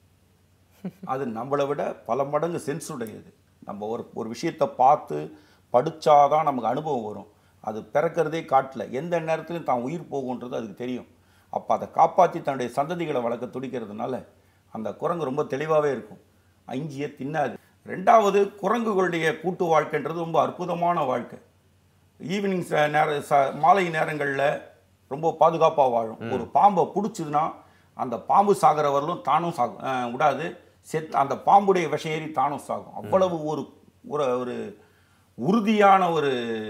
அது நம்மளை விட பல மடங்கு சென்ஸ் உடையது நம்ம ஒரு ஒரு விஷயத்தை பார்த்து படிச்சாதான் நமக்கு அனுபவம் வரும் அது பிறக்கிறதே காட்டல எந்த நேரத்துலையும் தான் உயிர் போகுன்றது அதுக்கு தெரியும் அப்போ அதை காப்பாற்றி தன்னுடைய சந்ததிகளை வளர்க்க துடிக்கிறதுனால அந்த குரங்கு ரொம்ப தெளிவாகவே இருக்கும் இஞ்சியை தின்னாது ரெண்டாவது குரங்குகளுடைய கூட்டு வாழ்க்கைன்றது ரொம்ப அற்புதமான வாழ்க்கை ஈவினிங் ச- நேர ச மாலை நேரங்களில் ரொம்ப பாதுகாப்பாக வாழும் ஒரு பாம்பை பிடிச்சதுன்னா அந்த பாம்பு சாகிற வரலும் தானும் சாகும் அஹ் விடாது செத் அந்த பாம்புடைய விஷம் ஏறி தானும் சாகும் அவ்வளவு ஒரு ஒரு ஒரு உறுதியான ஒரு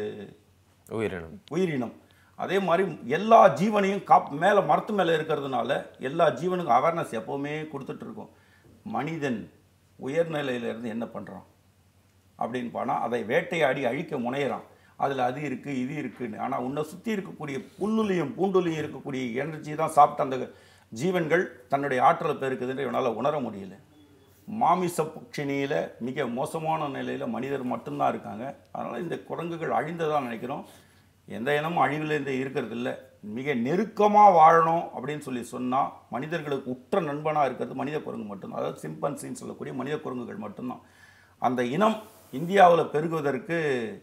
உயிரினம் உயிரினம் அதே மாதிரி எல்லா ஜீவனையும் காப் மேலே மரத்து மேலே இருக்கிறதுனால எல்லா ஜீவனுக்கும் அவேர்னஸ் எப்போவுமே கொடுத்துட்டு இருக்கும் மனிதன் உயர்நிலையில இருந்து என்ன பண்ணுறான் அப்படின்னு போனால் அதை வேட்டையாடி அழிக்க முனையிறான் அதில் அது இருக்குது இது இருக்குன்னு ஆனால் உன்னை சுற்றி இருக்கக்கூடிய புல்லுலையும் பூண்டுலையும் இருக்கக்கூடிய எனர்ஜி தான் சாப்பிட்ட அந்த ஜீவன்கள் தன்னுடைய ஆற்றலை பெருக்குதுன்னு இவனால் உணர முடியல மாமிச பட்சினியில் மிக மோசமான நிலையில் மனிதர் மட்டும்தான் இருக்காங்க அதனால் இந்த குரங்குகள் அழிந்ததாக நினைக்கிறோம் எந்த இனமும் அழிவிலேருந்து இருக்கிறது இல்லை மிக நெருக்கமாக வாழணும் அப்படின்னு சொல்லி சொன்னால் மனிதர்களுக்கு உற்ற நண்பனாக இருக்கிறது மனித குரங்கு மட்டும்தான் அதாவது சிம்பன்சின்னு சொல்லக்கூடிய மனித குரங்குகள் மட்டும்தான் அந்த இனம் இந்தியாவில் பெருகுவதற்கு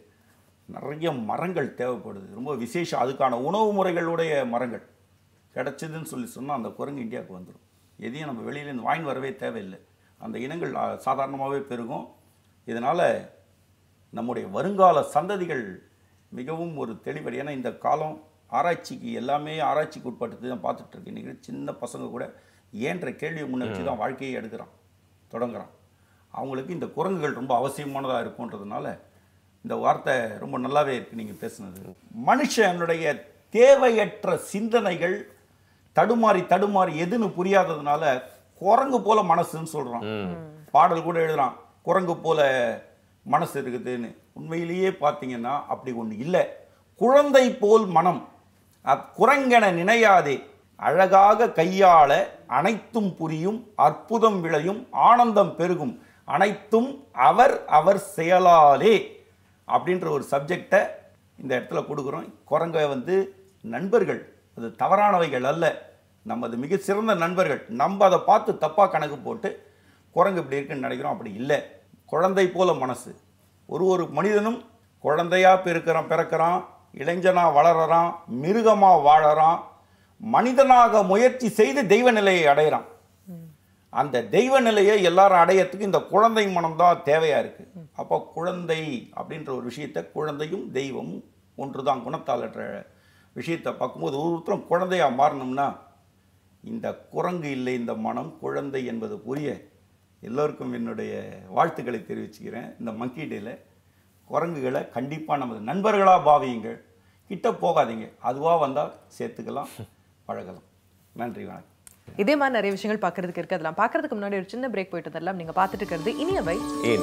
நிறைய மரங்கள் தேவைப்படுது ரொம்ப விசேஷம் அதுக்கான உணவு முறைகளுடைய மரங்கள் கிடைச்சதுன்னு சொல்லி சொன்னால் அந்த குரங்கு இந்தியாவுக்கு வந்துடும் எதையும் நம்ம வெளியிலேருந்து வாங்கி வரவே தேவையில்லை அந்த இனங்கள் சாதாரணமாகவே பெருகும் இதனால் நம்முடைய வருங்கால சந்ததிகள் மிகவும் ஒரு தெளிவடை ஏன்னா இந்த காலம் ஆராய்ச்சிக்கு எல்லாமே ஆராய்ச்சிக்கு உட்பட்டு தான் பார்த்துட்டு இருக்கு இன்றைக்கி சின்ன பசங்க கூட ஏன்ற கேள்வியை முன்னெடுத்து தான் வாழ்க்கையை எடுக்கிறான் தொடங்குறான் அவங்களுக்கு இந்த குரங்குகள் ரொம்ப அவசியமானதாக இருக்குன்றதுனால இந்த வார்த்தை ரொம்ப நல்லாவே இருக்கு நீங்கள் பேசுனது மனுஷனுடைய தேவையற்ற சிந்தனைகள் தடுமாறி தடுமாறி எதுன்னு புரியாததுனால குரங்கு போல மனசுன்னு சொல்றான் பாடல் கூட எழுதுறான் குரங்கு போல மனசு இருக்குதுன்னு உண்மையிலேயே பார்த்தீங்கன்னா அப்படி ஒண்ணு இல்லை குழந்தை போல் மனம் அக்குரங்கென நினையாதே அழகாக கையாள அனைத்தும் புரியும் அற்புதம் விளையும் ஆனந்தம் பெருகும் அனைத்தும் அவர் அவர் செயலாலே அப்படின்ற ஒரு சப்ஜெக்டை இந்த இடத்துல கொடுக்குறோம் குரங்கை வந்து நண்பர்கள் அது தவறானவைகள் அல்ல நமது மிக சிறந்த நண்பர்கள் நம்ம அதை பார்த்து தப்பாக கணக்கு போட்டு குரங்கு இப்படி இருக்குன்னு நினைக்கிறோம் அப்படி இல்லை குழந்தை போல மனசு ஒரு ஒரு மனிதனும் குழந்தையா பிறக்கிறான் பிறக்கிறான் இளைஞனா வளரறான் மிருகமா வாழறான் மனிதனாக முயற்சி செய்து தெய்வ நிலையை அடைகிறான் அந்த தெய்வ நிலையை எல்லாரும் அடையறதுக்கு இந்த குழந்தை மனம்தான் தேவையா இருக்கு அப்போ குழந்தை அப்படின்ற ஒரு விஷயத்தை குழந்தையும் தெய்வமும் ஒன்றுதான் குணத்தாலற்ற விஷயத்தை பார்க்கும்போது ஒவ்வொருத்தரும் குழந்தையா மாறணும்னா இந்த குரங்கு இல்லை இந்த மனம் குழந்தை என்பது புரிய எல்லோருக்கும் என்னுடைய வாழ்த்துக்களை தெரிவிச்சுக்கிறேன் இந்த மங்கி டேல குரங்குகளை கண்டிப்பாக நமது நண்பர்களாக பாவியுங்கள் கிட்ட போகாதீங்க அதுவாக வந்தால் சேர்த்துக்கலாம் பழகலாம் நன்றி வணக்கம் இதே மாதிரி நிறைய விஷயங்கள் பார்க்கறதுக்கு இருக்கு அதெல்லாம் பார்க்கறதுக்கு முன்னாடி ஒரு சின்ன பிரேக் போயிட்டு வரலாம் நீங்க பார்த்துட்டு இருக்கிறது இனியவை ஏன்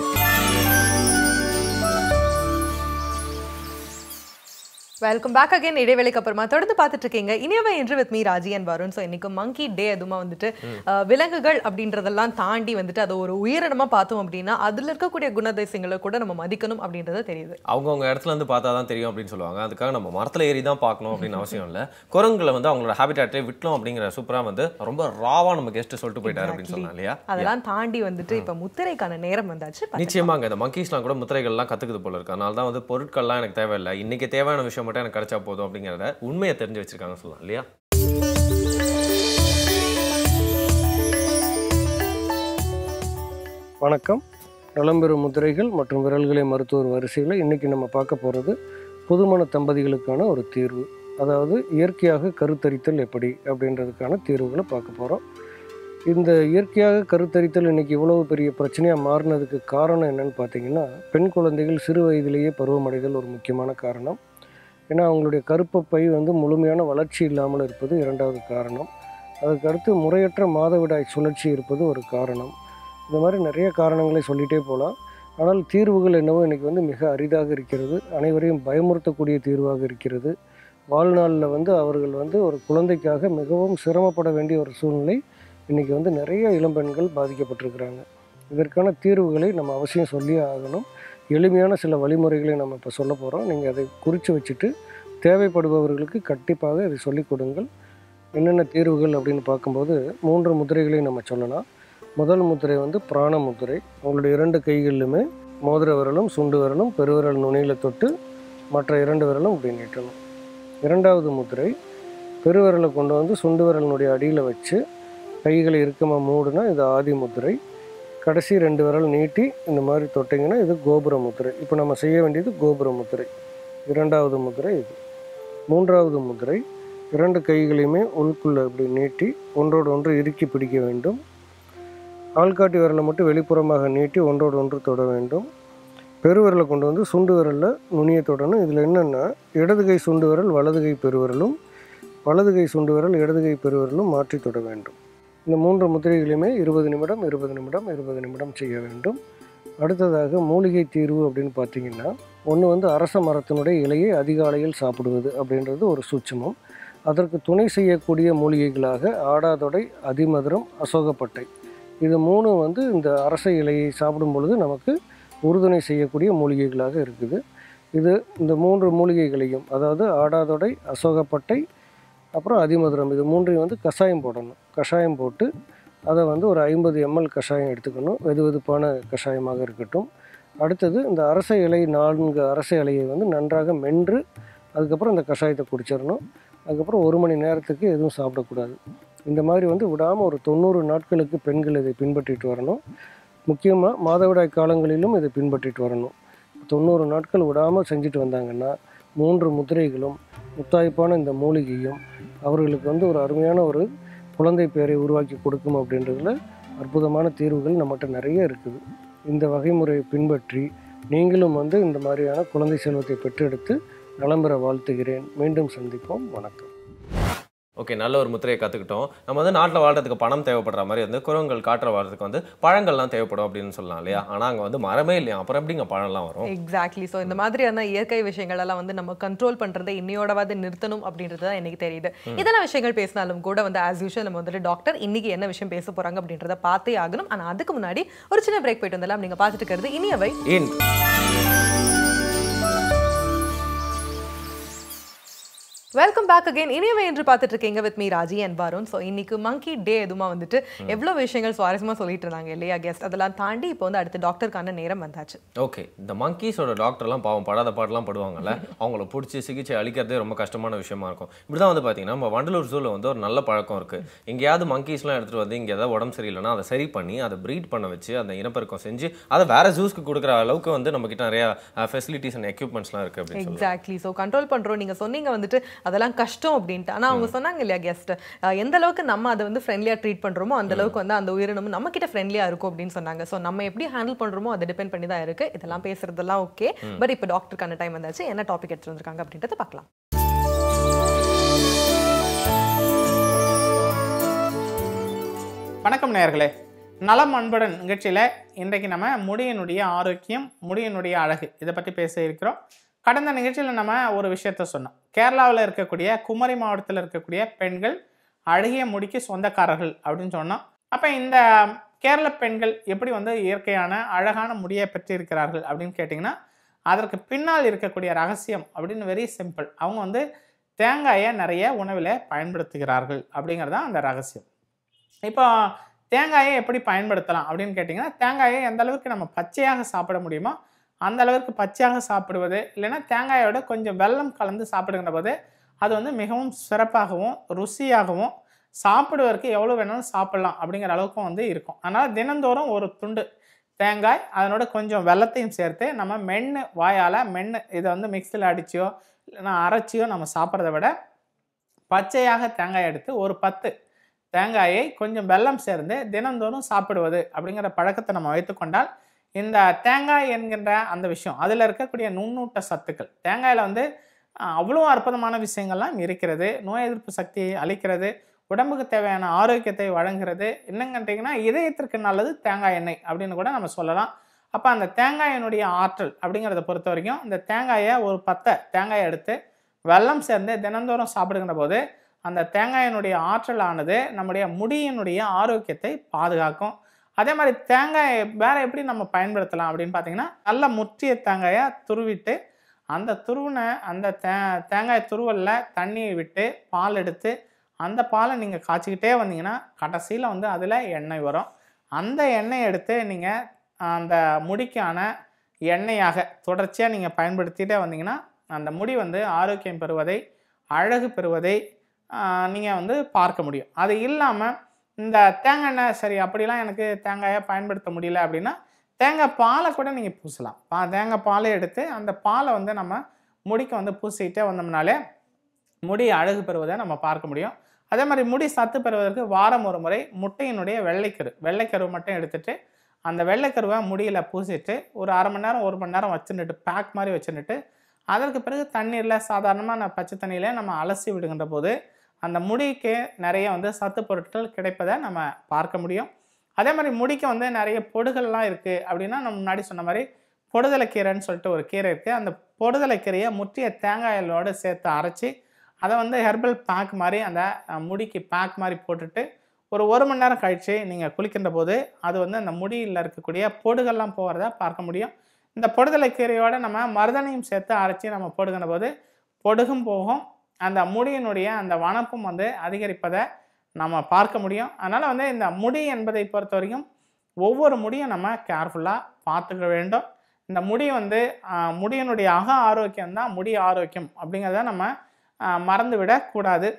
வெல்கம் பேக் அகைன் இடைவேளைக்கு அப்புறமா தொடர்ந்து பார்த்துட்டு இருக்கீங்க இனியவை என்று with me Raji and Varun so இன்னைக்கு மங்கி டே அதுமா வந்துட்டு அஹ், விலங்குகள் அப்படின்றதெல்லாம் தாண்டி வந்துட்டு அதை ஒரு உயிரினமா பார்த்தோம் அப்படின்னா அதுல இருக்கக்கூடிய குணதேசங்களை கூட நம்ம மதிக்கணும் அப்படின்றது தெரியுது அவங்கவுங்க இடத்துல இருந்து பார்த்தா தான் தெரியும் அப்படின்னு சொல்லுவாங்க அதுக்காக நம்ம மரத்துல ஏறி தான் பார்க்கணும் அப்படின்னு அவசியம் இல்லை குரங்குகளை வந்து அவங்களோட ஹேபிட்டாட்டே விட்டோம் அப்படிங்கிற சூப்பரா வந்து ரொம்ப ராவா நம்ம கெஸ்ட் சொல்லிட்டு போயிட்டாரு அப்படின்னு சொல்லலாம் இல்லையா அதெல்லாம் தாண்டி வந்துட்டு இப்ப முத்திரைக்கான நேரம் வந்தாச்சு நிச்சயமாங்க இந்த மங்கீஸ்லாம் கூட முத்திரைகள்லாம் கத்துக்குது போல இருக்கு அதனால தான் வந்து பொருட்கள்லாம் எனக்கு தேவையில்லை இன்னைக்கு தேவையான விஷயம் மட்டும் எனக்கு கிடைச்சா போதும் அப்படிங்கிறத உண்மையை தெரிஞ்சு வச்சிருக்காங்க சொல்லலாம் இல்லையா வணக்கம் நலம்பெறும் முதிரைகள் மற்றும் விரல்களை மருத்துவர் வரிசையில் இன்றைக்கி நம்ம பார்க்க போகிறது புதுமண தம்பதிகளுக்கான ஒரு தீர்வு அதாவது இயற்கையாக கருத்தரித்தல் எப்படி அப்படின்றதுக்கான தீர்வுகளை பார்க்க போகிறோம் இந்த இயற்கையாக கருத்தரித்தல் இன்றைக்கி இவ்வளவு பெரிய பிரச்சனையாக மாறினதுக்கு காரணம் என்னன்னு பார்த்தீங்கன்னா பெண் குழந்தைகள் சிறு வயதிலேயே பருவமடைதல் ஒரு முக்கியமான காரணம் ஏன்னா அவங்களுடைய கருப்பப்பை வந்து முழுமையான வளர்ச்சி இல்லாமல் இருப்பது இரண்டாவது காரணம் அதுக்கடுத்து முறையற்ற மாதவிடாய் சுழற்சி இருப்பது ஒரு காரணம் இந்த மாதிரி நிறைய காரணங்களை சொல்லிகிட்டே போகலாம் ஆனால் தீர்வுகள் என்னவோ இன்றைக்கி வந்து மிக அரிதாக இருக்கிறது அனைவரையும் பயமுறுத்தக்கூடிய தீர்வாக இருக்கிறது வாழ்நாளில் வந்து அவர்கள் வந்து ஒரு குழந்தைக்காக மிகவும் சிரமப்பட வேண்டிய ஒரு சூழ்நிலை இன்றைக்கி வந்து நிறைய இளம்பெண்கள் பாதிக்கப்பட்டிருக்கிறாங்க இதற்கான தீர்வுகளை நம்ம அவசியம் சொல்லியே ஆகணும் எளிமையான சில வழிமுறைகளை நம்ம இப்போ சொல்ல போகிறோம் நீங்கள் அதை குறித்து வச்சுட்டு தேவைப்படுபவர்களுக்கு கண்டிப்பாக இதை சொல்லிக் கொடுங்கள் என்னென்ன தீர்வுகள் அப்படின்னு பார்க்கும்போது மூன்று முத்திரைகளை நம்ம சொல்லலாம் முதல் முத்திரை வந்து பிராண முத்திரை உங்களுடைய இரண்டு கைகளிலுமே மோதிர விரலும் சுண்டு விரலும் பெருவிரல் நுனியில் தொட்டு மற்ற இரண்டு விரலும் இப்படி நீட்டணும் இரண்டாவது முத்திரை பெருவிரலை கொண்டு வந்து சுண்டு விரலினுடைய அடியில் வச்சு கைகளை இறுக்கமாக மூடுனா இது ஆதி முத்திரை கடைசி ரெண்டு விரல் நீட்டி இந்த மாதிரி தொட்டிங்கன்னா இது கோபுர முத்திரை இப்போ நம்ம செய்ய வேண்டியது கோபுர முத்திரை இரண்டாவது முத்திரை இது மூன்றாவது முத்திரை இரண்டு கைகளையுமே உள்குள்ளே இப்படி நீட்டி ஒன்றோடு ஒன்று இறுக்கி பிடிக்க வேண்டும் ஆள்காட்டி விரலை மட்டும் வெளிப்புறமாக நீட்டி ஒன்றோடு ஒன்று தொட வேண்டும் பெருவிரலை கொண்டு வந்து சுண்டு விரலில் நுனியை தொடணும் இதில் என்னென்னா இடது கை சுண்டு விரல் வலது கை பெருவிரலும் வலது கை சுண்டு விரல் இடது கை பெருவிரலும் மாற்றி தொட வேண்டும் இந்த மூன்று முத்திரைகளையுமே இருபது நிமிடம் இருபது நிமிடம் இருபது நிமிடம் செய்ய வேண்டும் அடுத்ததாக மூலிகை தீர்வு அப்படின்னு பார்த்தீங்கன்னா ஒன்று வந்து அரச மரத்தினுடைய இலையை அதிகாலையில் சாப்பிடுவது அப்படின்றது ஒரு சூட்சமம் அதற்கு துணை செய்யக்கூடிய மூலிகைகளாக ஆடாதொடை அதிமதுரம் அசோகப்பட்டை இது மூணு வந்து இந்த அரச இலையை சாப்பிடும் பொழுது நமக்கு உறுதுணை செய்யக்கூடிய மூலிகைகளாக இருக்குது இது இந்த மூன்று மூலிகைகளையும் அதாவது ஆடாதொடை அசோகப்பட்டை அப்புறம் அதிமதுரம் இது மூன்றையும் வந்து கஷாயம் போடணும் கஷாயம் போட்டு அதை வந்து ஒரு ஐம்பது எம்எல் கஷாயம் எடுத்துக்கணும் வெது வெதுப்பான கஷாயமாக இருக்கட்டும் அடுத்தது இந்த அரச இலை நான்கு அரச இலையை வந்து நன்றாக மென்று அதுக்கப்புறம் இந்த கஷாயத்தை குடிச்சிடணும் அதுக்கப்புறம் ஒரு மணி நேரத்துக்கு எதுவும் சாப்பிடக்கூடாது இந்த மாதிரி வந்து விடாமல் ஒரு தொண்ணூறு நாட்களுக்கு பெண்கள் இதை பின்பற்றிட்டு வரணும் முக்கியமாக மாதவிடாய் காலங்களிலும் இதை பின்பற்றிட்டு வரணும் தொண்ணூறு நாட்கள் விடாமல் செஞ்சுட்டு வந்தாங்கன்னா மூன்று முத்திரைகளும் முத்தாய்ப்பான இந்த மூலிகையும் அவர்களுக்கு வந்து ஒரு அருமையான ஒரு குழந்தை பேரை உருவாக்கி கொடுக்கும் அப்படின்றதுல அற்புதமான தீர்வுகள் நம்மகிட்ட நிறைய இருக்குது இந்த வகைமுறையை பின்பற்றி நீங்களும் வந்து இந்த மாதிரியான குழந்தை செல்வத்தை பெற்றெடுத்து நலம் பெற வாழ்த்துகிறேன் மீண்டும் சந்திப்போம் வணக்கம் ஓகே நல்ல ஒரு முத்திரையை கற்றுக்கிட்டோம் நம்ம வந்து நாட்டில் வாழ்றதுக்கு பணம் தேவைப்படுற மாதிரி வந்து குரங்குகள் காட்டுற வாழ்றதுக்கு வந்து பழங்கள்லாம் தேவைப்படும் அப்படின்னு சொல்லலாம் இல்லையா ஆனால் அங்கே வந்து மரமே இல்லையா அப்புறம் எப்படிங்க பழம்லாம் வரும் எக்ஸாக்ட்லி ஸோ இந்த மாதிரியான இயற்கை விஷயங்கள் எல்லாம் வந்து நம்ம கண்ட்ரோல் பண்றதை இன்னையோடவாது நிறுத்தணும் அப்படின்றது தான் எனக்கு தெரியுது இதெல்லாம் விஷயங்கள் பேசினாலும் கூட வந்து ஆஸ் யூஷுவல் நம்ம வந்துட்டு டாக்டர் இன்னைக்கு என்ன விஷயம் பேச போறாங்க அப்படின்றத பார்த்தே ஆகணும் ஆனா அதுக்கு முன்னாடி ஒரு சின்ன பிரேக் போயிட்டு வந்தலாம் நீங்க பார்த்துட்டு இருக்கிறது இனியவை ஏன் வெல்கம் பேக் அகைன் இனியவை என்று பார்த்துட்டு இருக்கீங்க with me Raji and Varun so இன்னைக்கு மங்கி டே எதுமா வந்துட்டு எவ்வளோ விஷயங்கள் சுவாரஸ்யமா சொல்லிட்டு இருந்தாங்க இல்லையா கெஸ்ட் அதெல்லாம் தாண்டி இப்போ வந்து அடுத்த டாக்டருக்கான நேரம் வந்தாச்சு ஓகே இந்த மங்கீஸோட டாக்டர்லாம் பாவம் படாத பாடலாம் படுவாங்கல்ல அவங்கள பிடிச்சி சிகிச்சை அளிக்கிறதே ரொம்ப கஷ்டமான விஷயமா இருக்கும் இப்படி தான் வந்து பார்த்தீங்கன்னா நம்ம வண்டலூர் ஜூவில் வந்து ஒரு நல்ல பழக்கம் இருக்குது எங்கேயாவது மங்கீஸ்லாம் எடுத்துகிட்டு வந்து இங்கே ஏதாவது உடம்பு சரியில்லைன்னா அதை சரி பண்ணி அதை ப்ரீட் பண்ண வச்சு அந்த இனப்பெருக்கம் செஞ்சு அதை வேற ஜூஸ்க்கு கொடுக்குற அளவுக்கு வந்து நம்ம கிட்ட நிறைய ஃபெசிலிட்டிஸ் அண்ட் எக்யூப்மெண்ட்ஸ்லாம் இருக்குது அப்படின்னு சொல்லி எக்ஸாக்ட்லி ஸோ கண்ட்ரோல் பண்றோம் நீங்க சொன்னீங்க வந்துட்டு அதெல்லாம் கஷ்டம் அப்படின்ட்டு ஆனா அவங்க சொன்னாங்க இல்லையா கெஸ்ட் எந்த அளவுக்கு நம்ம அதை வந்து ஃப்ரெண்ட்லியா ட்ரீட் பண்றோமோ அந்த அளவுக்கு வந்து அந்த உயிரினமும் நம்ம கிட்ட ஃப்ரெண்ட்லியா இருக்கும் அப்படின்னு சொன்னாங்க ஸோ நம்ம எப்படி ஹேண்டில் பண்றோமோ அதை டிபெண்ட் பண்ணி தான் இருக்கு இதெல்லாம் பேசுறதெல்லாம் ஓகே பட் இப்போ டாக்டருக்கான டைம் வந்தாச்சு என்ன டாபிக் எடுத்துட்டு வந்திருக்காங்க அப்படின்றத பார்க்கலாம் வணக்கம் நேயர்களே நலம் அன்புடன் நிகழ்ச்சியில் இன்றைக்கு நம்ம முடியினுடைய ஆரோக்கியம் முடியினுடைய அழகு இதை பற்றி பேச இருக்கிறோம் கடந்த நிகழ்ச்சியில் நம்ம ஒரு விஷயத்த சொன்னோம் கேரளாவில் இருக்கக்கூடிய குமரி மாவட்டத்தில் இருக்கக்கூடிய பெண்கள் அழகிய முடிக்கு சொந்தக்காரர்கள் அப்படின்னு சொன்னோம் அப்போ இந்த கேரள பெண்கள் எப்படி வந்து இயற்கையான அழகான முடியை பெற்றிருக்கிறார்கள் அப்படின்னு கேட்டிங்கன்னா அதற்கு பின்னால் இருக்கக்கூடிய ரகசியம் அப்படின்னு வெரி சிம்பிள் அவங்க வந்து தேங்காயை நிறைய உணவில் பயன்படுத்துகிறார்கள் அப்படிங்கிறது தான் அந்த ரகசியம் இப்போ தேங்காயை எப்படி பயன்படுத்தலாம் அப்படின்னு கேட்டிங்கன்னா தேங்காயை எந்த அளவுக்கு நம்ம பச்சையாக சாப்பிட முடியுமோ அந்த அளவுக்கு பச்சையாக சாப்பிடுவது இல்லைன்னா தேங்காயோட கொஞ்சம் வெல்லம் கலந்து சாப்பிடுகின்ற போது அது வந்து மிகவும் சிறப்பாகவும் ருசியாகவும் சாப்பிடுவதற்கு எவ்வளோ வேணாலும் சாப்பிடலாம் அப்படிங்கிற அளவுக்கும் வந்து இருக்கும் அதனால் தினந்தோறும் ஒரு துண்டு தேங்காய் அதனோட கொஞ்சம் வெல்லத்தையும் சேர்த்து நம்ம மென்று வாயால் மென்று இதை வந்து மிக்சியில் அடிச்சியோ இல்லைன்னா அரைச்சியோ நம்ம சாப்பிட்றத விட பச்சையாக தேங்காய் எடுத்து ஒரு பத்து தேங்காயை கொஞ்சம் வெல்லம் சேர்ந்து தினந்தோறும் சாப்பிடுவது அப்படிங்கிற பழக்கத்தை நம்ம வைத்துக்கொண்டால் இந்த தேங்காய் என்கின்ற அந்த விஷயம் அதில் இருக்கக்கூடிய நுண்ணூட்ட சத்துக்கள் தேங்காயில் வந்து அஹ், அவ்வளோ அற்புதமான விஷயங்கள்லாம் இருக்கிறது நோய் எதிர்ப்பு சக்தியை அளிக்கிறது உடம்புக்கு தேவையான ஆரோக்கியத்தை வழங்குறது என்னங்க கேட்டிங்கன்னா இதயத்திற்கு நல்லது தேங்காய் எண்ணெய் அப்படின்னு கூட நம்ம சொல்லலாம் அப்போ அந்த தேங்காயினுடைய ஆற்றல் அப்படிங்கிறத பொறுத்த வரைக்கும் இந்த தேங்காயை ஒரு பத்தை தேங்காயை எடுத்து வெல்லம் சேர்ந்து தினந்தோறும் சாப்பிடுகின்ற போது அந்த தேங்காயினுடைய ஆற்றலானது நம்முடைய முடியினுடைய ஆரோக்கியத்தை பாதுகாக்கும் அதே மாதிரி தேங்காயை வேற எப்படி நம்ம பயன்படுத்தலாம் அப்படின்னு பார்த்தீங்கன்னா நல்ல முற்றிய தேங்காயை துருவிட்டு அந்த துருவின அந்த தே தேங்காய் துருவலில் தண்ணியை விட்டு பால் எடுத்து அந்த பாலை நீங்கள் காய்ச்சிக்கிட்டே வந்தீங்கன்னா கடைசியில் வந்து அதில் எண்ணெய் வரும் அந்த எண்ணெயை எடுத்து நீங்கள் அந்த முடிக்கான எண்ணெயாக தொடர்ச்சியாக நீங்கள் பயன்படுத்திட்டே வந்தீங்கன்னா அந்த முடி வந்து ஆரோக்கியம் பெறுவதை அழகு பெறுவதை நீங்கள் வந்து பார்க்க முடியும் அது இல்லாமல் இந்த தேங்காய் எண்ணெய் சரி அப்படிலாம் எனக்கு தேங்காயை பயன்படுத்த முடியல அப்படின்னா தேங்காய் பாலை கூட நீங்கள் பூசலாம் பா தேங்காய் பாலை எடுத்து அந்த பாலை வந்து நம்ம முடிக்கு வந்து பூசிக்கிட்டே வந்தோம்னாலே முடி அழகு பெறுவதை நம்ம பார்க்க முடியும் அதே மாதிரி முடி சத்து பெறுவதற்கு வாரம் ஒரு முறை முட்டையினுடைய வெள்ளைக்கரு வெள்ளைக்கரு மட்டும் எடுத்துட்டு அந்த வெள்ளைக்கருவை முடியில் பூசிட்டு ஒரு அரை மணி நேரம் ஒரு மணி நேரம் வச்சுன்னுட்டு பேக் மாதிரி வச்சுன்னுட்டு அதற்கு பிறகு தண்ணீரில் சாதாரணமாக பச்சை தண்ணியில் நம்ம அலசி விடுகின்ற போது அந்த முடிக்கு நிறைய வந்து சத்து பொருட்கள் கிடைப்பதை நம்ம பார்க்க முடியும் அதே மாதிரி முடிக்கு வந்து நிறைய பொடுகள்லாம் இருக்குது அப்படின்னா நம்ம முன்னாடி சொன்ன மாதிரி பொடுதலை கீரைன்னு சொல்லிட்டு ஒரு கீரை இருக்குது அந்த பொடுதலை கீரையை முற்றிய தேங்காயிலோடு சேர்த்து அரைச்சி அதை வந்து ஹெர்பல் பேக் மாதிரி அந்த அஹ், முடிக்கு பேக் மாதிரி போட்டுட்டு ஒரு ஒரு மணி நேரம் கழித்து நீங்கள் குளிக்கின்ற போது அது வந்து அந்த முடியில் இருக்கக்கூடிய பொடுகள்லாம் போகிறத பார்க்க முடியும் இந்த பொடுதலை கீரையோட நம்ம மருதனையும் சேர்த்து அரைச்சி நம்ம போடுகின்ற போது பொடுகும் போகும் அந்த முடியினுடைய அந்த வனப்பும் வந்து அதிகரிப்பதை நம்ம பார்க்க முடியும் அதனால் வந்து இந்த முடி என்பதை பொறுத்த வரைக்கும் ஒவ்வொரு முடியும் நம்ம கேர்ஃபுல்லாக பார்த்துக்க வேண்டும் இந்த முடி வந்து ஆஹ், முடியினுடைய அக ஆரோக்கியம் தான் முடி ஆரோக்கியம் அப்படிங்கிறத நம்ம ஆஹ், மறந்து விடக்கூடாது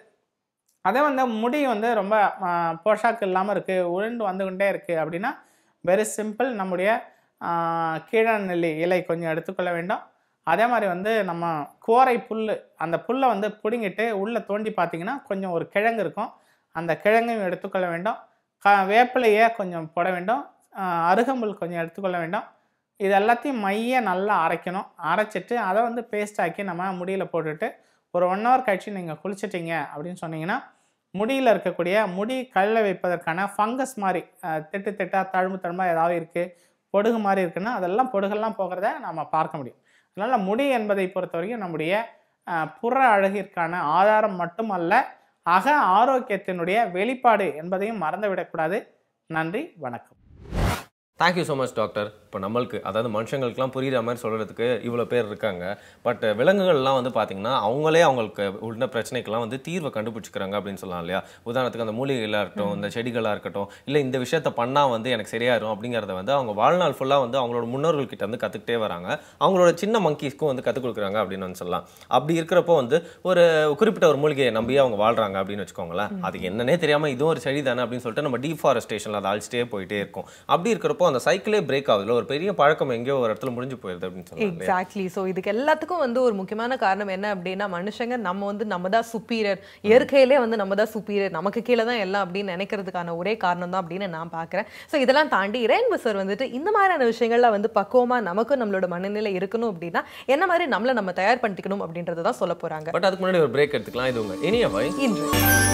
அதே வந்து முடி வந்து ரொம்ப ஆஹ், போஷாக்கு இல்லாமல் இருக்குது உருண்டு வந்து கொண்டே இருக்குது அப்படின்னா வெரி சிம்பிள் நம்முடைய ஆஹ், கீழநெல்லி இலை கொஞ்சம் எடுத்துக்கொள்ள வேண்டும் அதே மாதிரி வந்து நம்ம கோரை புல் அந்த புல்லை வந்து பிடுங்கிட்டு உள்ளே தோண்டி பார்த்தீங்கன்னா கொஞ்சம் ஒரு கிழங்கு இருக்கும் அந்த கிழங்கையும் எடுத்துக்கொள்ள வேண்டும் க வேப்பிலையை கொஞ்சம் போட வேண்டும் ஆஹ், அருகம்புல் கொஞ்சம் எடுத்துக்கொள்ள வேண்டும் இது எல்லாத்தையும் மைய நல்லா அரைக்கணும் அரைச்சிட்டு அதை வந்து பேஸ்ட் ஆக்கி நம்ம முடியில் போட்டுட்டு ஒரு ஒன் ஹவர் கழிச்சு நீங்கள் குளிச்சிட்டீங்க அப்படின்னு சொன்னீங்கன்னா முடியில் இருக்கக்கூடிய முடி கல்ல வைப்பதற்கான ஃபங்கஸ் மாதிரி அஹ், திட்டு திட்டா தழும்பு தழும்பாக ஏதாவது இருக்குது பொடுகு மாதிரி இருக்குன்னா அதெல்லாம் பொடுகெல்லாம் போகிறத நம்ம பார்க்க முடியும் அதனால் முடி என்பதை பொறுத்த வரைக்கும் நம்முடைய அஹ், புற அழகிற்கான ஆதாரம் மட்டுமல்ல அக ஆரோக்கியத்தினுடைய வெளிப்பாடு என்பதையும் மறந்துவிடக்கூடாது நன்றி வணக்கம் தேங்க்யூ ஸோ மச் டாக்டர் இப்போ நம்மளுக்கு அதாவது மனுஷங்களுக்குலாம் புரியுற மாதிரி சொல்கிறதுக்கு இவ்வளோ பேர் இருக்காங்க பட் விலங்குகள்லாம் வந்து பார்த்தீங்கன்னா அவங்களே அவங்களுக்கு உள்ள பிரச்சனைக்கெல்லாம் வந்து தீர்வை கண்டுபிடிச்சிக்கிறாங்க அப்படின்னு சொல்லலாம் இல்லையா உதாரணத்துக்கு அந்த மூலிகைகளாக இருக்கட்டும் இந்த செடிகளாக இருக்கட்டும் இல்லை இந்த விஷயத்த பண்ணால் வந்து எனக்கு சரியாயிரும் அப்படிங்கிறத வந்து அவங்க வாழ்நாள் ஃபுல்லாக வந்து அவங்களோட முன்னோர்கள் கிட்ட வந்து கற்றுக்கிட்டே வராங்க அவங்களோட சின்ன மங்கீஸ்க்கும் வந்து கற்றுக் கொடுக்குறாங்க அப்படின்னு வந்து சொல்லலாம் அப்படி இருக்கிறப்போ வந்து ஒரு குறிப்பிட்ட ஒரு மூலிகையை நம்பியே அவங்க வாழ்றாங்க அப்படின்னு வச்சுக்கோங்களேன் அது என்னன்னே தெரியாமல் இதுவும் ஒரு செடி தானே அப்படின்னு சொல்லிட்டு நம்ம டீஃபாரஸ்டேஷனில் அதை அழிச்சிட்டே போயிட்டே இருக்கும் அப்படி இருக்கிறப்போ அந்த சைக்கிளே பிரேக் ஆகுதுல ஒரு பெரிய பழக்கம் எங்கேயோ ஒரு இடத்துல முடிஞ்சு போயிருது அப்படின்னு சொல்லலாம் இல்லையா? எக்ஸாக்ட்லி ஸோ இதுக்கு எல்லாத்துக்கும் வந்து ஒரு முக்கியமான காரணம் என்ன அப்படின்னா மனுஷங்க நம்ம வந்து நம்ம தான் சுப்பீரியர் இயற்கையிலே வந்து நம்ம தான் சுப்பீரியர் நமக்கு கீழே தான் எல்லாம் அப்படின்னு நினைக்கிறதுக்கான ஒரே காரணம் தான் அப்படின்னு நான் பார்க்குறேன் ஸோ இதெல்லாம் தாண்டி ரெயின்போ சார் வந்துட்டு இந்த மாதிரியான விஷயங்கள்ல வந்து பக்குவமா நமக்கும் நம்மளோட மனநிலை இருக்கணும் அப்படின்னா என்ன மாதிரி நம்மளை நம்ம தயார் பண்ணிக்கணும் அப்படின்றத தான் சொல்ல போறாங்க பட் அதுக்கு முன்னாடி ஒரு பிரேக் எடுத்துக்கலாம் இது உங்க இனியவை இன்று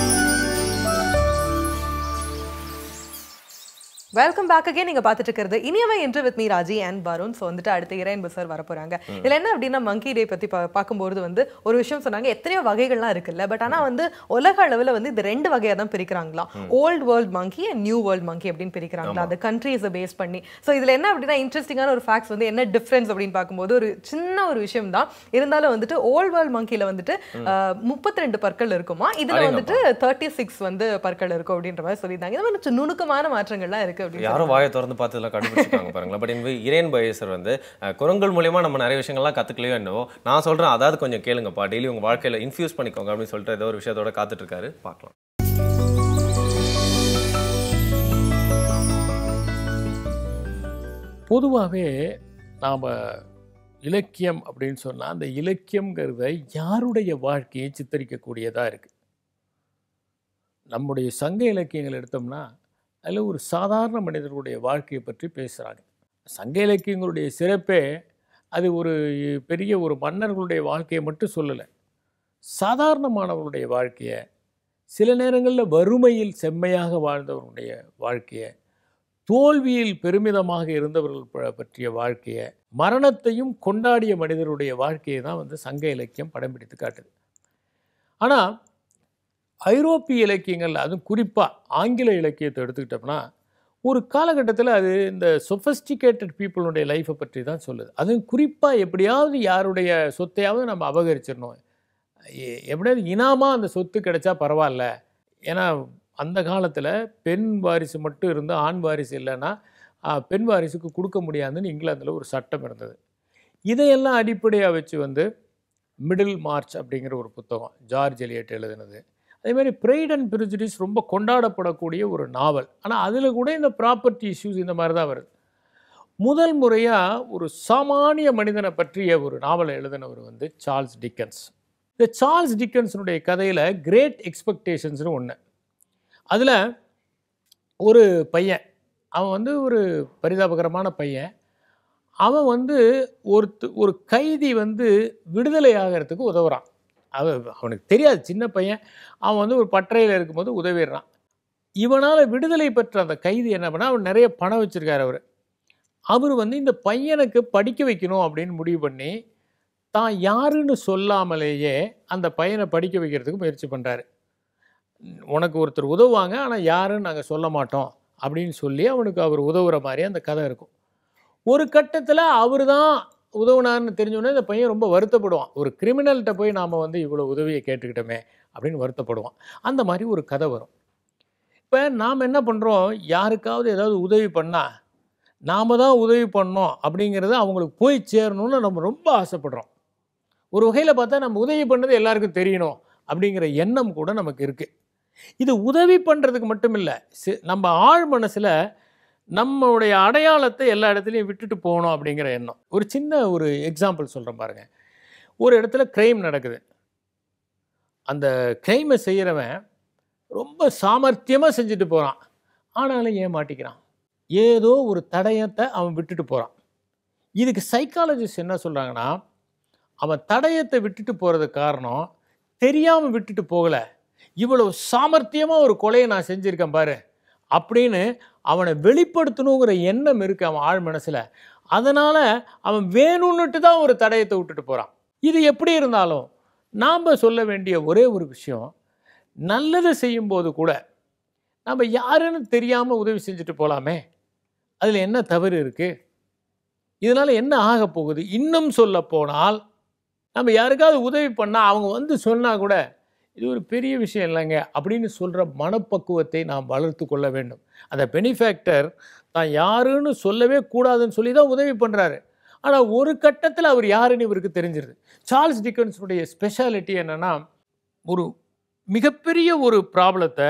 வெல்கம் பேக் அகைன் நீங்க பார்த்துட்டு இருக்கிறது இனியவை என்று with me Raji and Varun so வந்துட்டு அடுத்து இறைன் சார் வர போறாங்க இதுல என்ன அப்படின்னா மங்கி டே பத்தி பா- பார்க்கும்போது வந்து ஒரு விஷயம் சொன்னாங்க எத்தனையோ வகைகள்லாம் இருக்குல்ல பட் ஆனா வந்து உலக அளவுல வந்து இது ரெண்டு வகையா தான் பிரிக்கிறாங்களாம் old world monkey and new world monkey அப்படின்னு பிரிக்கிறாங்களா அது கண்ட்ரீஸை பேஸ் பண்ணி ஸோ இதுல என்ன அப்படின்னா இன்ட்ரெஸ்டிங்கான ஒரு ஃபேக்ட்ஸ் வந்து என்ன டிஃப்ரென்ஸ் அப்படின்னு பார்க்கும்போது ஒரு சின்ன ஒரு விஷயம் தான் இருந்தாலும் வந்துட்டு ஓல்ட் வேர்ல்ட் மங்கில வந்துட்டு முப்பத்தி ரெண்டு பற்கள் இருக்குமா இதுல அடேங்கப்பா. வந்துட்டு தேர்ட்டி சிக்ஸ் வந்து பற்கள் இருக்கும் அப்படின்ற மாதிரி சொல்லியிருந்தாங்க இந்த மாதிரி நுணுக்கமான மாற்றங்கள்லாம் இருக்கு அப்படின்னு யாரும் வாயை திறந்து பார்த்து இதெல்லாம் கண்டுபிடிச்சிருக்காங்க பாருங்களா பட் எனவே இறையன் பயசர் வந்து அஹ், குரங்கள் மூலியமா நம்ம நிறைய விஷயங்கள்லாம் கத்துக்கலையோ என்னவோ நான் சொல்றேன் அதாவது கொஞ்சம் கேளுங்கப்பா டெய்லி உங்க வாழ்க்கையில இன்ஃபியூஸ் பண்ணிக்கோங்க அப்படின்னு சொல்லிட்டு ஏதோ ஒரு விஷயத்தோட காத்துட்டு இருக்காரு பார்க்கலாம் பொதுவாகவே நாம் இலக்கியம் அப்படின்னு சொன்னால் அந்த இலக்கியங்கிறத யாருடைய வாழ்க்கையை சித்தரிக்கக்கூடியதாக இருக்குது நம்முடைய சங்க இலக்கியங்கள் எடுத்தோம்னா அதில் ஒரு சாதாரண மனிதர்களுடைய வாழ்க்கையை பற்றி பேசுகிறாங்க சங்க இலக்கியங்களுடைய சிறப்பே அது ஒரு பெரிய ஒரு மன்னர்களுடைய வாழ்க்கையை மட்டும் சொல்லலை சாதாரணமானவர்களுடைய வாழ்க்கையை சில நேரங்களில் வறுமையில் செம்மையாக வாழ்ந்தவர்களுடைய வாழ்க்கையை தோல்வியில் பெருமிதமாக இருந்தவர்கள் ப- பற்றிய வாழ்க்கையை மரணத்தையும் கொண்டாடிய மனிதருடைய வாழ்க்கையை தான் வந்து சங்க இலக்கியம் படம் பிடித்து காட்டுது ஆனால் ஐரோப்பிய இலக்கியங்கள் அதுவும் குறிப்பாக ஆங்கில இலக்கியத்தை எடுத்துக்கிட்டோம்னா ஒரு காலகட்டத்தில் அது இந்த சொஃபஸ்டிகேட்டட் பீப்புளுடைய லைஃப்பை பற்றி தான் சொல்லுது அதுவும் குறிப்பாக எப்படியாவது யாருடைய சொத்தையாவது நம்ம அபகரிச்சிடணும் எ- எப்படியாவது இனாமாக அந்த சொத்து கிடைச்சா பரவாயில்ல ஏன்னா அந்த காலத்தில் பெண் வாரிசு மட்டும் இருந்து ஆண் வாரிசு இல்லைன்னா ஆ, பெண் வாரிசுக்கு கொடுக்க முடியாதுன்னு இங்கிலாந்தில் ஒரு சட்டம் இருந்தது இதையெல்லாம் அடிப்படையாக வச்சு வந்து மிடில் மார்ச் அப்படிங்கிற ஒரு புத்தகம் ஜார்ஜ் எலியட் எழுதினது அதே மாதிரி ப்ரைட் அண்ட் ப்ரிஜுடிஸ் ரொம்ப கொண்டாடப்படக்கூடிய ஒரு நாவல் ஆனால் அதில் கூட இந்த ப்ராப்பர்ட்டி இஷ்யூஸ் இந்த மாதிரி தான் வருது முதல் முறையாக ஒரு சாமானிய மனிதனை பற்றிய ஒரு நாவலை எழுதினவர் வந்து சார்ல்ஸ் டிக்கன்ஸ் இந்த சார்ல்ஸ் டிக்கன்ஸனுடைய கதையில் கிரேட் எக்ஸ்பெக்டேஷன்ஸ்னு ஒன்று அதில் ஒரு பையன் அவன் வந்து ஒரு பரிதாபகரமான பையன் அவன் வந்து ஒருத்த ஒரு கைதி வந்து விடுதலை ஆகிறதுக்கு உதவுறான் அவன் அவனுக்கு தெரியாது சின்ன பையன் அவன் வந்து ஒரு பட்டறையில் இருக்கும்போது உதவிடுறான் இவனால் விடுதலை பெற்ற அந்த கைதி என்ன பண்ணா அவர் நிறைய பணம் வச்சுருக்காரு அவர் அவர் வந்து இந்த பையனுக்கு படிக்க வைக்கணும் அப்படின்னு முடிவு பண்ணி தான் யாருன்னு சொல்லாமலேயே அந்த பையனை படிக்க வைக்கிறதுக்கு முயற்சி பண்ணுறாரு உனக்கு ஒருத்தர் உதவுவாங்க ஆனால் யாருன்னு நாங்கள் சொல்ல மாட்டோம் அப்படின்னு சொல்லி அவனுக்கு அவர் உதவுற மாதிரி அந்த கதை இருக்கும் ஒரு கட்டத்தில் அவர் தான் உதவுனார்னு தெரிஞ்சோடனே இந்த பையன் ரொம்ப வருத்தப்படுவான் ஒரு கிரிமினல்கிட்ட போய் நாம் வந்து இவ்வளோ உதவியை கேட்டுக்கிட்டோமே அப்படின்னு வருத்தப்படுவான் அந்த மாதிரி ஒரு கதை வரும் இப்போ நாம் என்ன பண்ணுறோம் யாருக்காவது ஏதாவது உதவி பண்ணால் நாம் தான் உதவி பண்ணோம் அப்படிங்கிறது அவங்களுக்கு போய் சேரணும்னு நம்ம ரொம்ப ஆசைப்படுறோம் ஒரு வகையில் பார்த்தா நம்ம உதவி பண்ணது எல்லாருக்கும் தெரியணும் அப்படிங்கிற எண்ணம் கூட நமக்கு இருக்குது இது உதவி பண்ணுறதுக்கு மட்டும் இல்லை நம்ம ஆழ் மனசில் நம்மளுடைய அடையாளத்தை எல்லா இடத்துலையும் விட்டுட்டு போகணும் அப்படிங்கிற எண்ணம் ஒரு சின்ன ஒரு எக்ஸாம்பிள் சொல்கிறேன் பாருங்கள் ஒரு இடத்துல க்ரைம் நடக்குது அந்த க்ரைமை செய்கிறவன் ரொம்ப சாமர்த்தியமாக செஞ்சுட்டு போகிறான் ஆனாலும் ஏன் மாட்டிக்கிறான் ஏதோ ஒரு தடயத்தை அவன் விட்டுட்டு போகிறான் இதுக்கு சைக்காலஜிஸ்ட் என்ன சொல்கிறாங்கன்னா அவன் தடயத்தை விட்டுட்டு போகிறதுக்கு காரணம் தெரியாமல் விட்டுட்டு போகலை இவ்வளவு சாமர்த்தியமாக ஒரு கொலையை நான் செஞ்சுருக்கேன் பாரு அப்படின்னு அவனை வெளிப்படுத்தணுங்கிற எண்ணம் இருக்கு அவன் ஆழ் மனசில் அதனால் அவன் வேணும்னுட்டு தான் ஒரு தடயத்தை விட்டுட்டு போகிறான் இது எப்படி இருந்தாலும் நாம் சொல்ல வேண்டிய ஒரே ஒரு விஷயம் நல்லது செய்யும்போது கூட நம்ம யாருன்னு தெரியாமல் உதவி செஞ்சுட்டு போகலாமே அதில் என்ன தவறு இருக்குது இதனால் என்ன ஆக போகுது இன்னும் சொல்ல போனால் நம்ம யாருக்காவது உதவி பண்ணால் அவங்க வந்து சொன்னால் கூட இது ஒரு பெரிய விஷயம் இல்லைங்க அப்படின்னு சொல்கிற மனப்பக்குவத்தை நாம் வளர்த்து கொள்ள வேண்டும் அந்த பெனிஃபேக்டர் தான் யாருன்னு சொல்லவே கூடாதுன்னு சொல்லி தான் உதவி பண்ணுறாரு ஆனால் ஒரு கட்டத்தில் அவர் யாருன்னு இவருக்கு தெரிஞ்சிருது சார்ல்ஸ் டிக்கன்ஸுடைய ஸ்பெஷாலிட்டி என்னென்னா ஒரு மிகப்பெரிய ஒரு ப்ராப்ளத்தை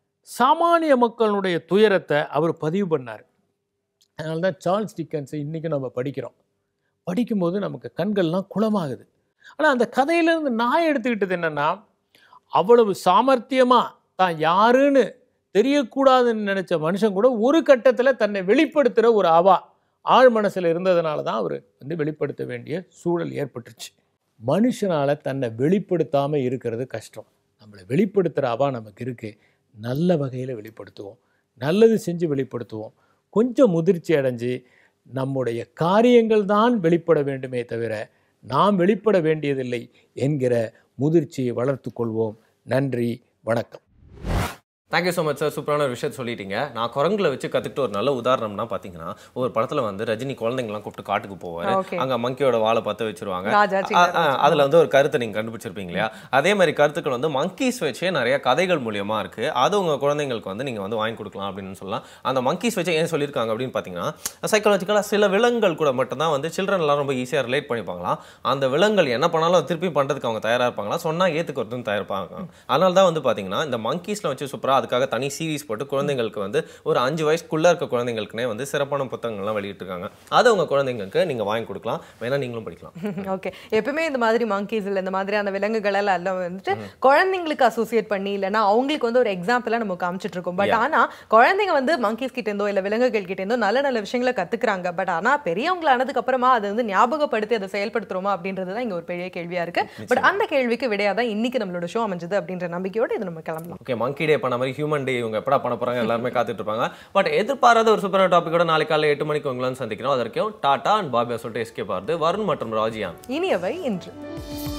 சாமானிய மக்களுடைய துயரத்தை அவர் பதிவு பண்ணார் அதனால தான் சார்ல்ஸ் டிக்கன்ஸை இன்றைக்கும் நம்ம படிக்கிறோம் படிக்கும்போது நமக்கு கண்கள்லாம் குளமாகுது ஆனால் அந்த கதையிலேருந்து நான் எடுத்துக்கிட்டது என்னென்னா அவ்வளவு சாமர்த்தியமாக தான் யாருன்னு தெரியக்கூடாதுன்னு நினச்ச மனுஷன் கூட ஒரு கட்டத்தில் தன்னை வெளிப்படுத்துகிற ஒரு அவா ஆழ் மனசில் இருந்ததுனால தான் அவர் வந்து வெளிப்படுத்த வேண்டிய சூழல் ஏற்பட்டுருச்சு மனுஷனால் தன்னை வெளிப்படுத்தாமல் இருக்கிறது கஷ்டம் நம்மளை வெளிப்படுத்துகிற அவா நமக்கு இருக்குது நல்ல வகையில் வெளிப்படுத்துவோம் நல்லது செஞ்சு வெளிப்படுத்துவோம் கொஞ்சம் முதிர்ச்சி அடைஞ்சு நம்முடைய காரியங்கள் தான் வெளிப்பட வேண்டுமே தவிர நாம் வெளிப்பட வேண்டியதில்லை என்கிற முதிர்ச்சியை வளர்த்து கொள்வோம் நன்றி வணக்கம் தேங்க்யூ ஸோ மச் சார் சூப்பரான ஒரு விஷயத்தை சொல்லிட்டீங்க நான் குரங்குல வச்சு கற்றுக்கிட்ட ஒரு நல்ல உதாரணம்னா பார்த்தீங்கன்னா ஒரு படத்தில் வந்து ரஜினி குழந்தைங்கலாம் கூப்பிட்டு காட்டுக்கு போவார் Okay. அங்கே மங்கியோட வாழை பற்ற வச்சிருவாங்க ராஜா, அ- சின்ன அ- அதுல வந்து ஒரு கருத்தை நீங்க கண்டுபிடிச்சிருப்பீங்க இல்லையா அதே மாதிரி கருத்துக்கள் வந்து மங்கீஸ் வச்சே நிறைய கதைகள் மூலியமா இருக்கு அது உங்க குழந்தைங்களுக்கு வந்து நீங்க வந்து வாங்கி கொடுக்கலாம் அப்படின்னு சொல்லலாம் அந்த மங்கீஸ் வச்சு ஏன் சொல்லியிருக்காங்க அப்படின்னு பார்த்தீங்கன்னா சைக்காலஜிக்கலாக சில விலங்குகள் கூட மட்டும்தான் வந்து சில்ட்ரன் எல்லாம் ரொம்ப ஈஸியாக ரிலேட் பண்ணிப்பாங்களாம் அந்த விலங்குகள் என்ன பண்ணாலும் திருப்பி பண்றதுக்கு அவங்க தயாரா இருப்பாங்களா சொன்னா ஏத்துக்கிறதும் தயாரிப்பாங்க அதனால தான் வந்து பாத்தீங்கன்னா இந்த மங்கீஸ்ல வச்சு சூப்பரா அதுக்காக தனி சீரிஸ் போட்டு குழந்தைங்களுக்கு வந்து ஒரு அஞ்சு வயசுக்குள்ள இருக்க குழந்தைங்களுக்குனே வந்து சிறப்பான புத்தகங்கள்லாம் வெளியிட்டிருக்காங்க அதை உங்க குழந்தைங்களுக்கு நீங்க வாங்கி கொடுக்கலாம் வேணா நீங்களும் படிக்கலாம் ஓகே எப்பவுமே இந்த மாதிரி monkeys இல்ல இந்த மாதிரியான விலங்குகள் எல்லாம் எல்லாம் வந்துட்டு குழந்தைங்களுக்கு அசோசியேட் பண்ணி இல்லைன்னா அவங்களுக்கு வந்து ஒரு எக்ஸாம்பிளா நம்ம காமிச்சிட்டு இருக்கோம் பட் ஆனா குழந்தைங்க வந்து monkeys கிட்ட இருந்தோ இல்ல விலங்குகள் கிட்ட இருந்தோ நல்ல நல்ல விஷயங்களை கத்துக்கிறாங்க பட் ஆனா பெரியவங்கள ஆனதுக்கு அப்புறமா அதை வந்து ஞாபகப்படுத்தி அதை செயல்படுத்துறோமா அப்படின்றது தான் இங்க ஒரு பெரிய கேள்வியா இருக்கு பட் அந்த கேள்விக்கு விடையா தான் இன்னைக்கு நம்மளோட ஷோ அமைஞ்சது அப்படின்ற நம்பிக்கையோட இது நம்ம கிளம்பலாம் ஓகே மங்கி டே பண்ண மாதிரி ஹியூமன் டே இவங்க எப்படா பண்ண போறாங்க எல்லாருமே காத்துட்டு இருப்பாங்க பட் எதிர்பாராத ஒரு சூப்பரான டாபிக்கோட நாளைக்கு காலையில் எட்டு மணிக்கு உங்களை வந்து சந்திக்கிறோம் அது வரைக்கும் டாடா அண்ட் பாபியா சொல்லிட்டு எஸ்கே பார்த்து வருண் மற்றும் ராஜியான் இனியவை இன்று